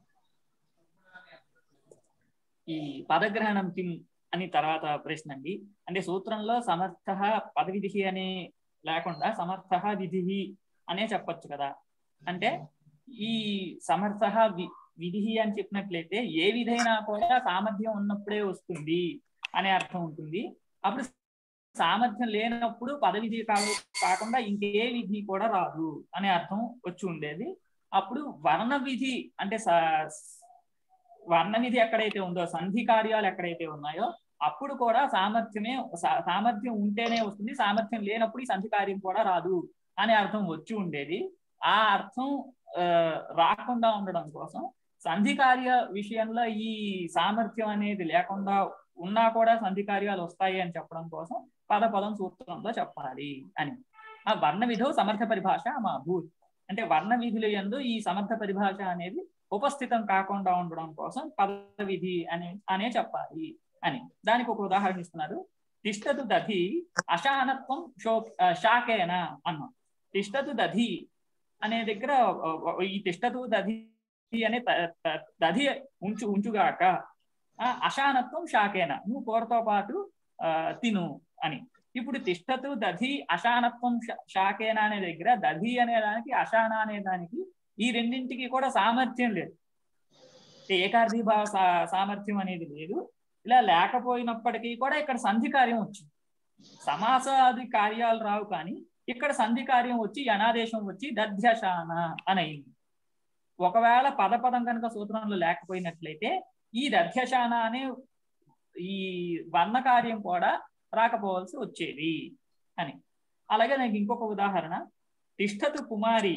ఈ పదగ్రహణం కిం అని తర్వాత ప్రశ్న అండి అంటే సూత్రంలో సమర్థ పదవిధి అని లేకుండా సమర్థ విధి అనే చెప్పొచ్చు కదా అంటే ఈ సమర్థ వి- విధి అని చెప్పినట్లయితే ఏ విధైనా కూడా సామర్థ్యం ఉన్నప్పుడే వస్తుంది అనే అర్థం ఉంటుంది అప్పుడు సామర్థ్యం లేనప్పుడు పదవిధి కా- కాకుండా ఇంకే విధి కూడా రాదు అనే అర్థం వచ్చి ఉండేది అప్పుడు వర్ణ విధి అంటే స- వర్ణ విధి ఎక్కడైతే ఉందో సంధి కార్యాలు ఎక్కడైతే ఉన్నాయో అప్పుడు కూడా సామర్థ్యమే సా- సామర్థ్యం ఉంటేనే వస్తుంది సామర్థ్యం లేనప్పుడు ఈ సంధి కార్యం కూడా రాదు అనే అర్థం వచ్చి ఉండేది ఆ అర్థం ఆ, రాకుండా ఉండడం కోసం సంధి కార్య విషయంలో ఈ సామర్థ్యం అనేది లేకుండా ఉన్నా కూడా సంధి కార్యాలు వస్తాయి అని చెప్పడం కోసం పద పదం సూత్రంలో చెప్పాలి అని ఆ వర్ణ విధో సమర్థ పరిభాష మా భూత్ అంటే వర్ణ విధుల యందు ఈ సమర్థ పరిభాష అనేది ఉపస్థితం కాకుండా ఉండడం కోసం పద విధి అని అనే చెప్పాలి అని దానికి ఒక ఉదాహరణ ఇస్తున్నారు తిష్టతు దధి అశానత్వం షో ఆ, శాకేన అన్నాం తిష్టతు దధి అనే దగ్గర ఆ, ఆ, ఈ తిష్టతు దధి అనే త- త- దధి ఉంచు ఉంచుగాక ఆ, అశానత్వం శాకేన నువ్వు కూరతో పాటు ఆ, తిను అని ఇప్పుడు తిష్టతు దధి అశానత్వం శా- శాకేన అనే దగ్గర దధి అనే దానికి అశాన అనే దానికి ఈ రెండింటికి కూడా సామర్థ్యం లేదు అంటే ఏకార్థి భావ సా- సామర్థ్యం అనేది లేదు ఇలా లేకపోయినప్పటికీ కూడా ఇక్కడ సంధి కార్యం వచ్చింది సమాసాది కార్యాలు రావు కానీ ఇక్కడ సంధి కార్యం వచ్చి అనాదేశం వచ్చి దధ్యశాన అని అయింది ఒకవేళ పదపదం కనుక సూత్రంలో లేకపోయినట్లయితే ఈ దధ్యశాన అనే ఈ వర్ణ కార్యం కూడా రాకపోవాల్సి వచ్చేది అని అలాగే నాకు ఇంకొక ఉదాహరణ తిష్టతు కుమారి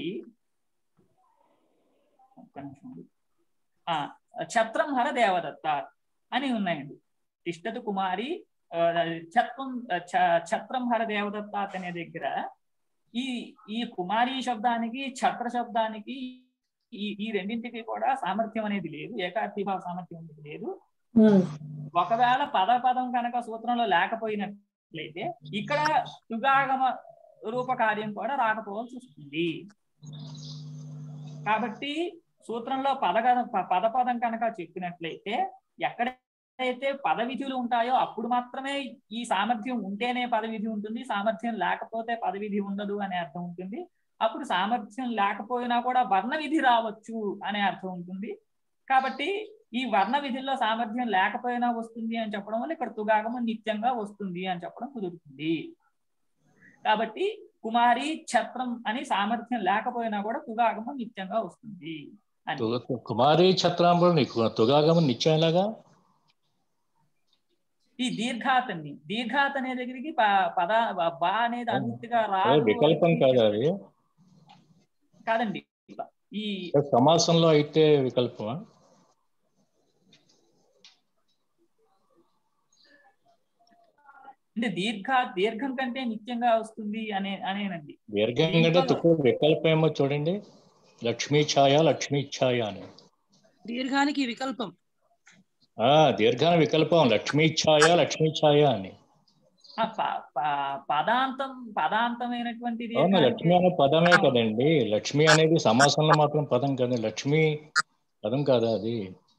ఒక్క నిమిషం అండి. ఆ ఛత్రం హర దేవదత్త అని ఉన్నాయండి తిష్టతు కుమారి ఆ, ఛత్రం ఛ- ఛత్రం హర దేవదత్త అనే దగ్గర ఈ ఈ కుమారి శబ్దానికి ఛత్ర శబ్దానికి ఈ ఈ రెండింటికి కూడా సామర్థ్యం అనేది లేదు ఏకార్థిభావ సామర్థ్యం అనేది లేదు ఒకవేళ పద పదం కనుక సూత్రంలో లేకపోయినట్లయితే ఇక్కడ యుగాగమ రూప కార్యం కూడా రాకపోవాల్సి వస్తుంది కాబట్టి సూత్రంలో పద పద పదం కనుక చెప్పినట్లయితే ఎక్కడైతే పద విధులు ఉంటాయో అప్పుడు మాత్రమే ఈ సామర్థ్యం ఉంటేనే పద విధి ఉంటుంది సామర్థ్యం లేకపోతే పద విధి ఉండదు అనే అర్థం ఉంటుంది అప్పుడు సామర్థ్యం లేకపోయినా కూడా వర్ణ విధి రావచ్చు అనే అర్థం ఉంటుంది కాబట్టి ఈ వర్ణ విధుల్లో సామర్థ్యం లేకపోయినా వస్తుంది అని చెప్పడం వల్ల ఇక్కడ తుగాగమం నిత్యంగా వస్తుంది అని చెప్పడం కుదురుతుంది కాబట్టి కుమారి ఛత్రం అని సామర్థ్యం లేకపోయినా కూడా తుగాగమం నిత్యంగా వస్తుంది అని తుగ- కుమారి ఛత్రాంబులు నీకు తుగాగమం నిత్యంలాగా ఈ దీర్ఘాతని దీర్ఘాత అనే దగ్గరికి ప- పద బా అనేది అనుమతిగా ఏ రాదు వికల్పం కాదు అది కాదండి ఈ సమాసంలో అయితే వికల్పమా అంటే దీర్ఘ దీర్ఘం కంటే నిత్యంగా వస్తుంది అనే అనేనండి దీర్ఘం కంటే తక్కువ వికల్పం ఏమో చూడండి లక్ష్మీ ఛాయ లక్ష్మీ ఛాయ అని దీర్ఘానికి వికల్పం ఆ దీర్ఘాన వికల్పం లక్ష్మీ ఛాయ లక్ష్మీ ఛాయ అని ఆ ప- ప- పదాంతం పదాంతమైనటువంటి అవును దీర్ఘానికి లక్ష్మి అనే పదమే కదండి లక్ష్మి అనేది సమాసంలో మాత్రం పదం కదా లక్ష్మి పదం కాదా అది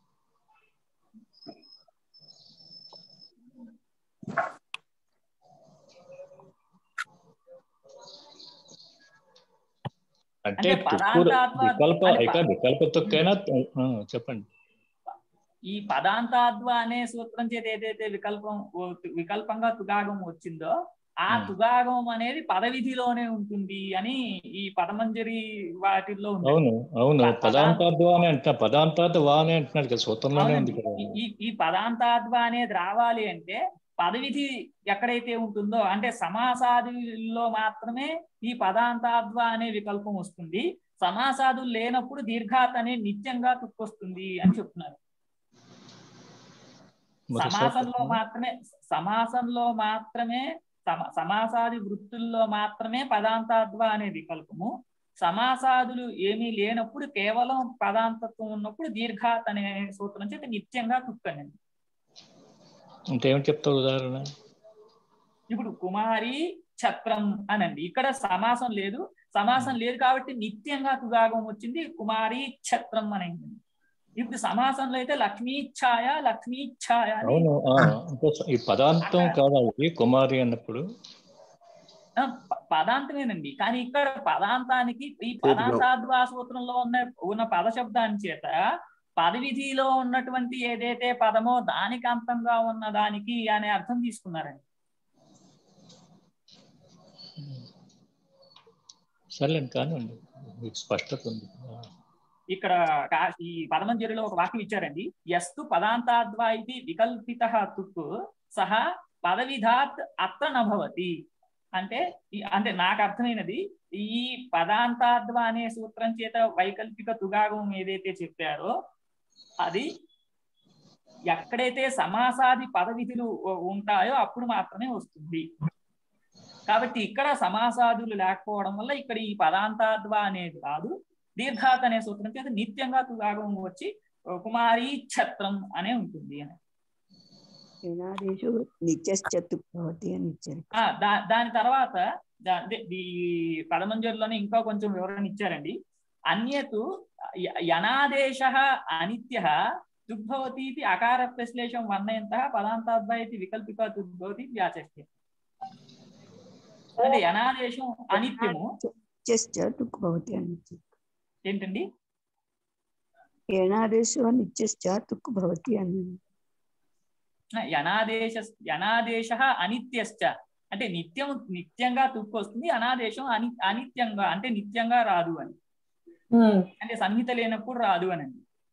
అంటే అంటే తుక్కురు పదాంతాత్మ- వికల్ప అంటే ఇక ప- వికల్ప తుక్కైనా ఆ, చెప్పండి ఈ పదాంతాద్వ అనే సూత్రం చేత ఏదైతే వికల్పం ఓ- వికల్పంగా తుగాగం వచ్చిందో ఆ Hmm. తుగాగం అనేది పదవిధిలోనే ఉంటుంది అని ఈ పదమంజరి వాటిల్లో ఉంది అవును అవును ప- పదాంత- పదాంతాద్వా అని అంటున్నా పదాంతాద్ వా అని అంటున్నాడు కదా సూత్రంలోనే ఉంది అవునండి. కదా ఈ- ఈ ఈ పదాంతాద్వ అనేది రావాలి అంటే పదవిధి ఎక్కడైతే ఉంటుందో అంటే సమాసాదుల్లో మాత్రమే ఈ పదాంతాద్వ అనే వికల్పం వస్తుంది సమాసాదులు లేనప్పుడు దీర్ఘాత్ అనే నిత్యంగా తుక్కొస్తుంది అని చెప్తున్నారు మరి సమాసంలో సూత్రం- మాత్రమే సమాసంలో మాత్రమే సమ- సమాసాది వృత్తుల్లో మాత్రమే పదాంతాద్వ అనే వికల్పము సమాసాదులు ఏమీ లేనప్పుడు కేవలం పదాంతత్వం ఉన్నప్పుడు దీర్ఘాత్ అనే సూత్రం చేత నిత్యంగా తుక్కనండి అంటే ఏమి చెప్తావు ఉదాహరణ ఇప్పుడు కుమారి ఛత్రం అనండి ఇక్కడ సమాసం లేదు సమాసం లేదు కాబట్టి నిత్యంగా తుగాగం వచ్చింది కుమారి ఛత్రం అనేది ఇప్పుడు సమాసంలో అయితే లక్ష్మీ ఛాయ లక్ష్మీ ఛాయ అని అవును ఆ, అంటే ఈ పదాంతం కాదా ఇది కుమారి అన్నప్పుడు ఆ, ప- పదాంతమేనండి కానీ ఇక్కడ పదాంతానికి ఈ పదాంతాద్వా సూత్రంలో ఉన్న ఉన్న పద శబ్దాన్ని చేత పదవిధిలో ఉన్నటువంటి ఏదైతే పదమో దానికి అంతంగా ఉన్న దానికి అనే అర్థం తీసుకున్నారండి సర్లేండి కానివ్వండి మీకు స్పష్టత ఉంది ఆ. ఇక్కడ కా- ఈ పదమంజరిలో ఒక వాక్యం ఇచ్చారండి ఎస్తు పదాంతాద్వా ఇది వికల్పిత తుక్కు సహ పదవిధాత్ అత్ర నభవతి అంటే ఈ- అంటే నాకు అర్థమైనది ఈ పదాంతాద్వ అనే సూత్రం చేత వైకల్పిక తుగాగం ఏదైతే చెప్పారో అది ఎక్కడైతే సమాసాది పద విధులు ఉంటాయో అప్పుడు మాత్రమే వస్తుంది కాబట్టి ఇక్కడ సమాసాదులు లేకపోవడం వల్ల ఇక్కడ ఈ పదాంతాద్వ అనేది రాదు దీర్ఘాత్ అనే సూత్రం చేత నిత్యంగా తుగాగం వచ్చి కుమారి ఛత్రం అనే ఉంటుంది అని ఏనాదేశు నిత్యశ్చతు భవతి అని ఇచ్చారు ఆ, దా- దాని తర్వాత దా- అదే ఈ పదమంజరిలోనే ఇంకా కొంచెం వివరణ ఇచ్చారండి అన్యతు య- యనాదేశ అనిత్య దుగ్భవతి ఇది అకార ప్రశ్లేషం వర్ణయంత పదాంతాద్వా ఇది వికల్పిక దుగ్భవతి వ్యాచష్టే అంటే యనాదేశం అనిత్యము నిత్యశ్చతు భవతి అని ఇచ్చారు ఏంటండి ఏనాదేశు నిత్యశ్చతు భవతి అని యనాదేశ యనాదేశ అనిత్యశ్చ అంటే నిత్యం నిత్యంగా తుక్కు వస్తుంది అనాదేశం అని అనిత్యంగా అంటే నిత్యంగా రాదు అని అంటే సంహిత లేనప్పుడు రాదు అని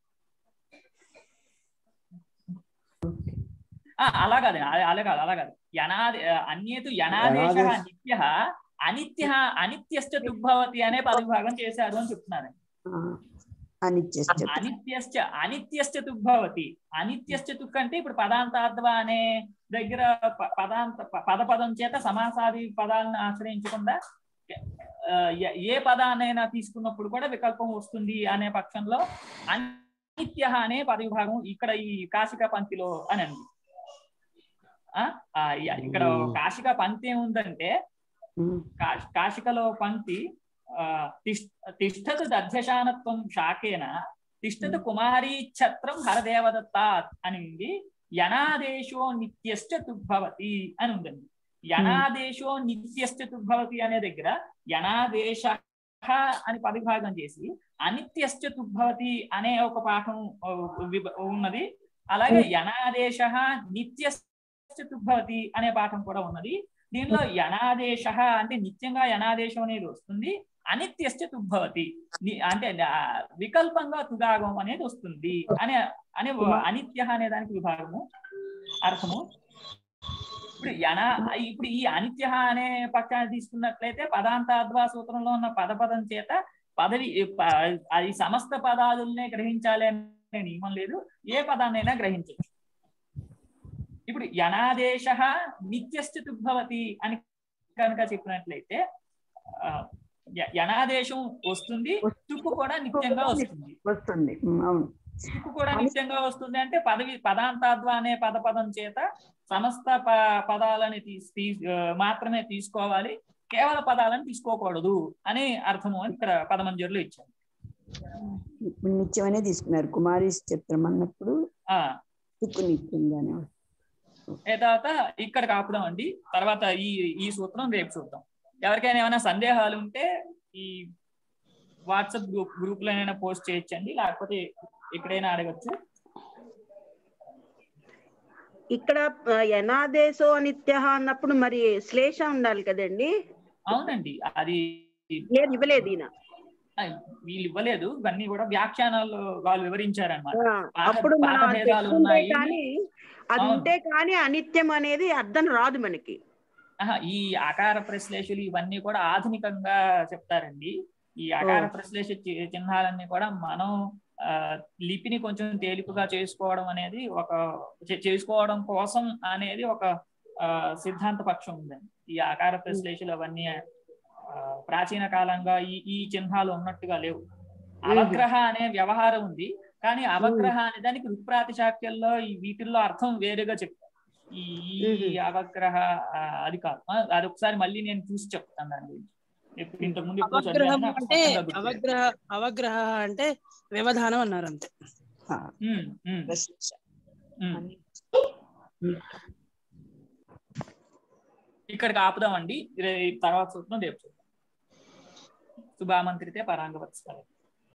ఆ, అలా కాదు అలా అలా కాదు అలా కాదు యనాది అన్యేతు యనాదేశ యనాదేశ- నిత్య అనిత్య అనిత్యశ్చ దుర్భవతి అనే పదవిభాగం చేశారు అని చెప్తున్నారు అనిత్యశ్చ అనిత్యశ్చ అనిత్యశ్చ తుగ్భవతి అనిత్యశ్చ తుక్ అంటే ఇప్పుడు పదాంతాద్వ అనే దగ్గర ప- పదాంత ప- పద పదం చేత సమాసాది పదాలను ఆశ్రయించకుండా ఆ, ఏ- ఏ పదాన్నైనా తీసుకున్నప్పుడు కూడా వికల్పం వస్తుంది అనే పక్షంలో అనిత్య అనే పదవిభాగం ఇక్కడ ఈ కాశిక పంక్తిలో అని అండి ఆ, ఆ, ఇ- ఇక్కడ కాశిక పంక్తి ఏముందంటే కా- కాశికలో పంక్తి ఆ, తిష్- తిష్టతు దధ్యశానత్వం శాఖేన తిష్టతు కుమారీ ఛత్రం హరదేవదత్తాత్ అని ఉంది యనాదేశో నిత్యశ్చ తుగ్భవతి అని ఉందండి యనాదేశో నిత్యశ్చ తుగ్భవతి అనే దగ్గర యనాదేశ అని పదవిభాగం చేసి అనిత్యశ్చ తుగ్భవతి అనే ఒక పాఠం ఆ, విభ- ఉన్నది అలాగే యనాదేశ నిత్యశ్చ తుగ్భవతి అనే పాఠం కూడా ఉన్నది దీనిలో యనాదేశ అంటే నిత్యంగా యనాదేశం అనేది వస్తుంది అనిత్యశ్చ తుగ్భవతి ని- అంటే ఆ, వికల్పంగా తుగాగం అనేది వస్తుంది అనే అనే అనిత్య అనే దానికి విభాగము అర్థము ఇప్పుడు యన ఇప్పుడు ఈ అనిత్య అనే పక్షాన్ని తీసుకున్నట్లయితే పదాంతాద్వా సూత్రంలో ఉన్న పదపదం చేత పదవి ప- అది సమస్త పదాదుల్నే గ్రహించాలి అనే నియమం లేదు ఏ పదాన్నైనా గ్రహించవచ్చు ఇప్పుడు యనాదేశ నిత్యశ్చ తుగ్భవతి అని కనుక చెప్పినట్లయితే ఆ, య- యనాదేశం వస్తుంది తుక్కు కూడా నిత్యంగా వస్తుంది వస్తుంది ఉమ్, అవును తుక్కు కూడా నిత్యంగా వస్తుంది అంటే పదవి పదాంతాద్వా అనే పదపదం చేత సమస్త ప- పదాలని తీసి తీ- ఆ, మాత్రమే తీసుకోవాలి కేవల పదాలను తీసుకోకూడదు అని అర్థము అని ఇక్కడ పదమంజరులు ఇచ్చారు ఇప్పుడు నిత్యమనే తీసుకున్నారు కుమారి చిత్రం అన్నప్పుడు ఆ తుక్కు నిత్యంగానే వస్తుంది. ఏ తర్వాత ఇక్కడ కాపుదాం అండి తర్వాత ఈ ఈ సూత్రం రేపు చూద్దాం ఎవరికైనా ఏమైనా సందేహాలు ఉంటే ఈ వాట్సాప్ గ్రూప్ గ్రూప్ లోనైనా పోస్ట్ చేయొచ్చండి లేకపోతే ఎక్కడైనా అడగచ్చు ఇక్కడ ఆ, యనాదేశో అనిత్య అన్నప్పుడు మరి శ్లేష ఉండాలి కదండి అవునండి అది లేదు ఇవ్వలేదు ఈయన ఆ, వీళ్ళు ఇవ్వలేదు ఇవన్నీ కూడా వ్యాఖ్యానాలు వాళ్ళు వివరించారన్నమాట ఆ, పాఠ- అప్పుడు మనం పాఠ అది భేదాలు పెట్టుకుంటే ఉన్నాయి కానీ అది అవును. ఉంటే కానీ అనిత్యం అనేది అర్థం రాదు మనకి ఆహా, ఈ ఆకార ప్రశ్లేషలు ఇవన్నీ కూడా ఆధునికంగా చెప్తారండి ఈ ఆకార ఓ. ప్రశ్లేష చి- చిహ్నాలన్నీ కూడా మనం ఆ, లిపిని కొంచెం తేలికగా చేసుకోవడం అనేది ఒక చే- చేసుకోవడం కోసం అనేది ఒక ఆ, సిద్ధాంత పక్షం ఉందండి ఈ ఆకార ప్రశ్లేషలు అవన్నీ ఆ, ప్రాచీన కాలంగా ఈ ఈ చిహ్నాలు ఉన్నట్టుగా లేవు అవగ్రహ అనే వ్యవహారం ఉంది కానీ అవగ్రహ అనే దానికి రుప్రాతిశాఖ్యంలో ఈ వీటిల్లో అర్థం వేరుగా చెప్తారు ఈ ఈ అవగ్రహ ఆ, అది కాదు ఆ, అది ఒకసారి మళ్ళీ నేను చూసి చెప్తాను దాని గురించి ఎప్పుడు ఇంతకు ముందు ఎప్పుడో అవగ్రహం చదివాను, నాకు అంటే స్పష్టంగా గుర్తులేదు. అవగ్రహ అవగ్రహ అంటే వ్యవధానం అన్నారు అంతే ఉమ్, ఉమ్, ఉమ్. ఇక్కడికి ఆపుదామండి రే- తర్వాత సూత్రం రేపు చూద్దాం శుభామంత్రితే పరాంగవత్సరం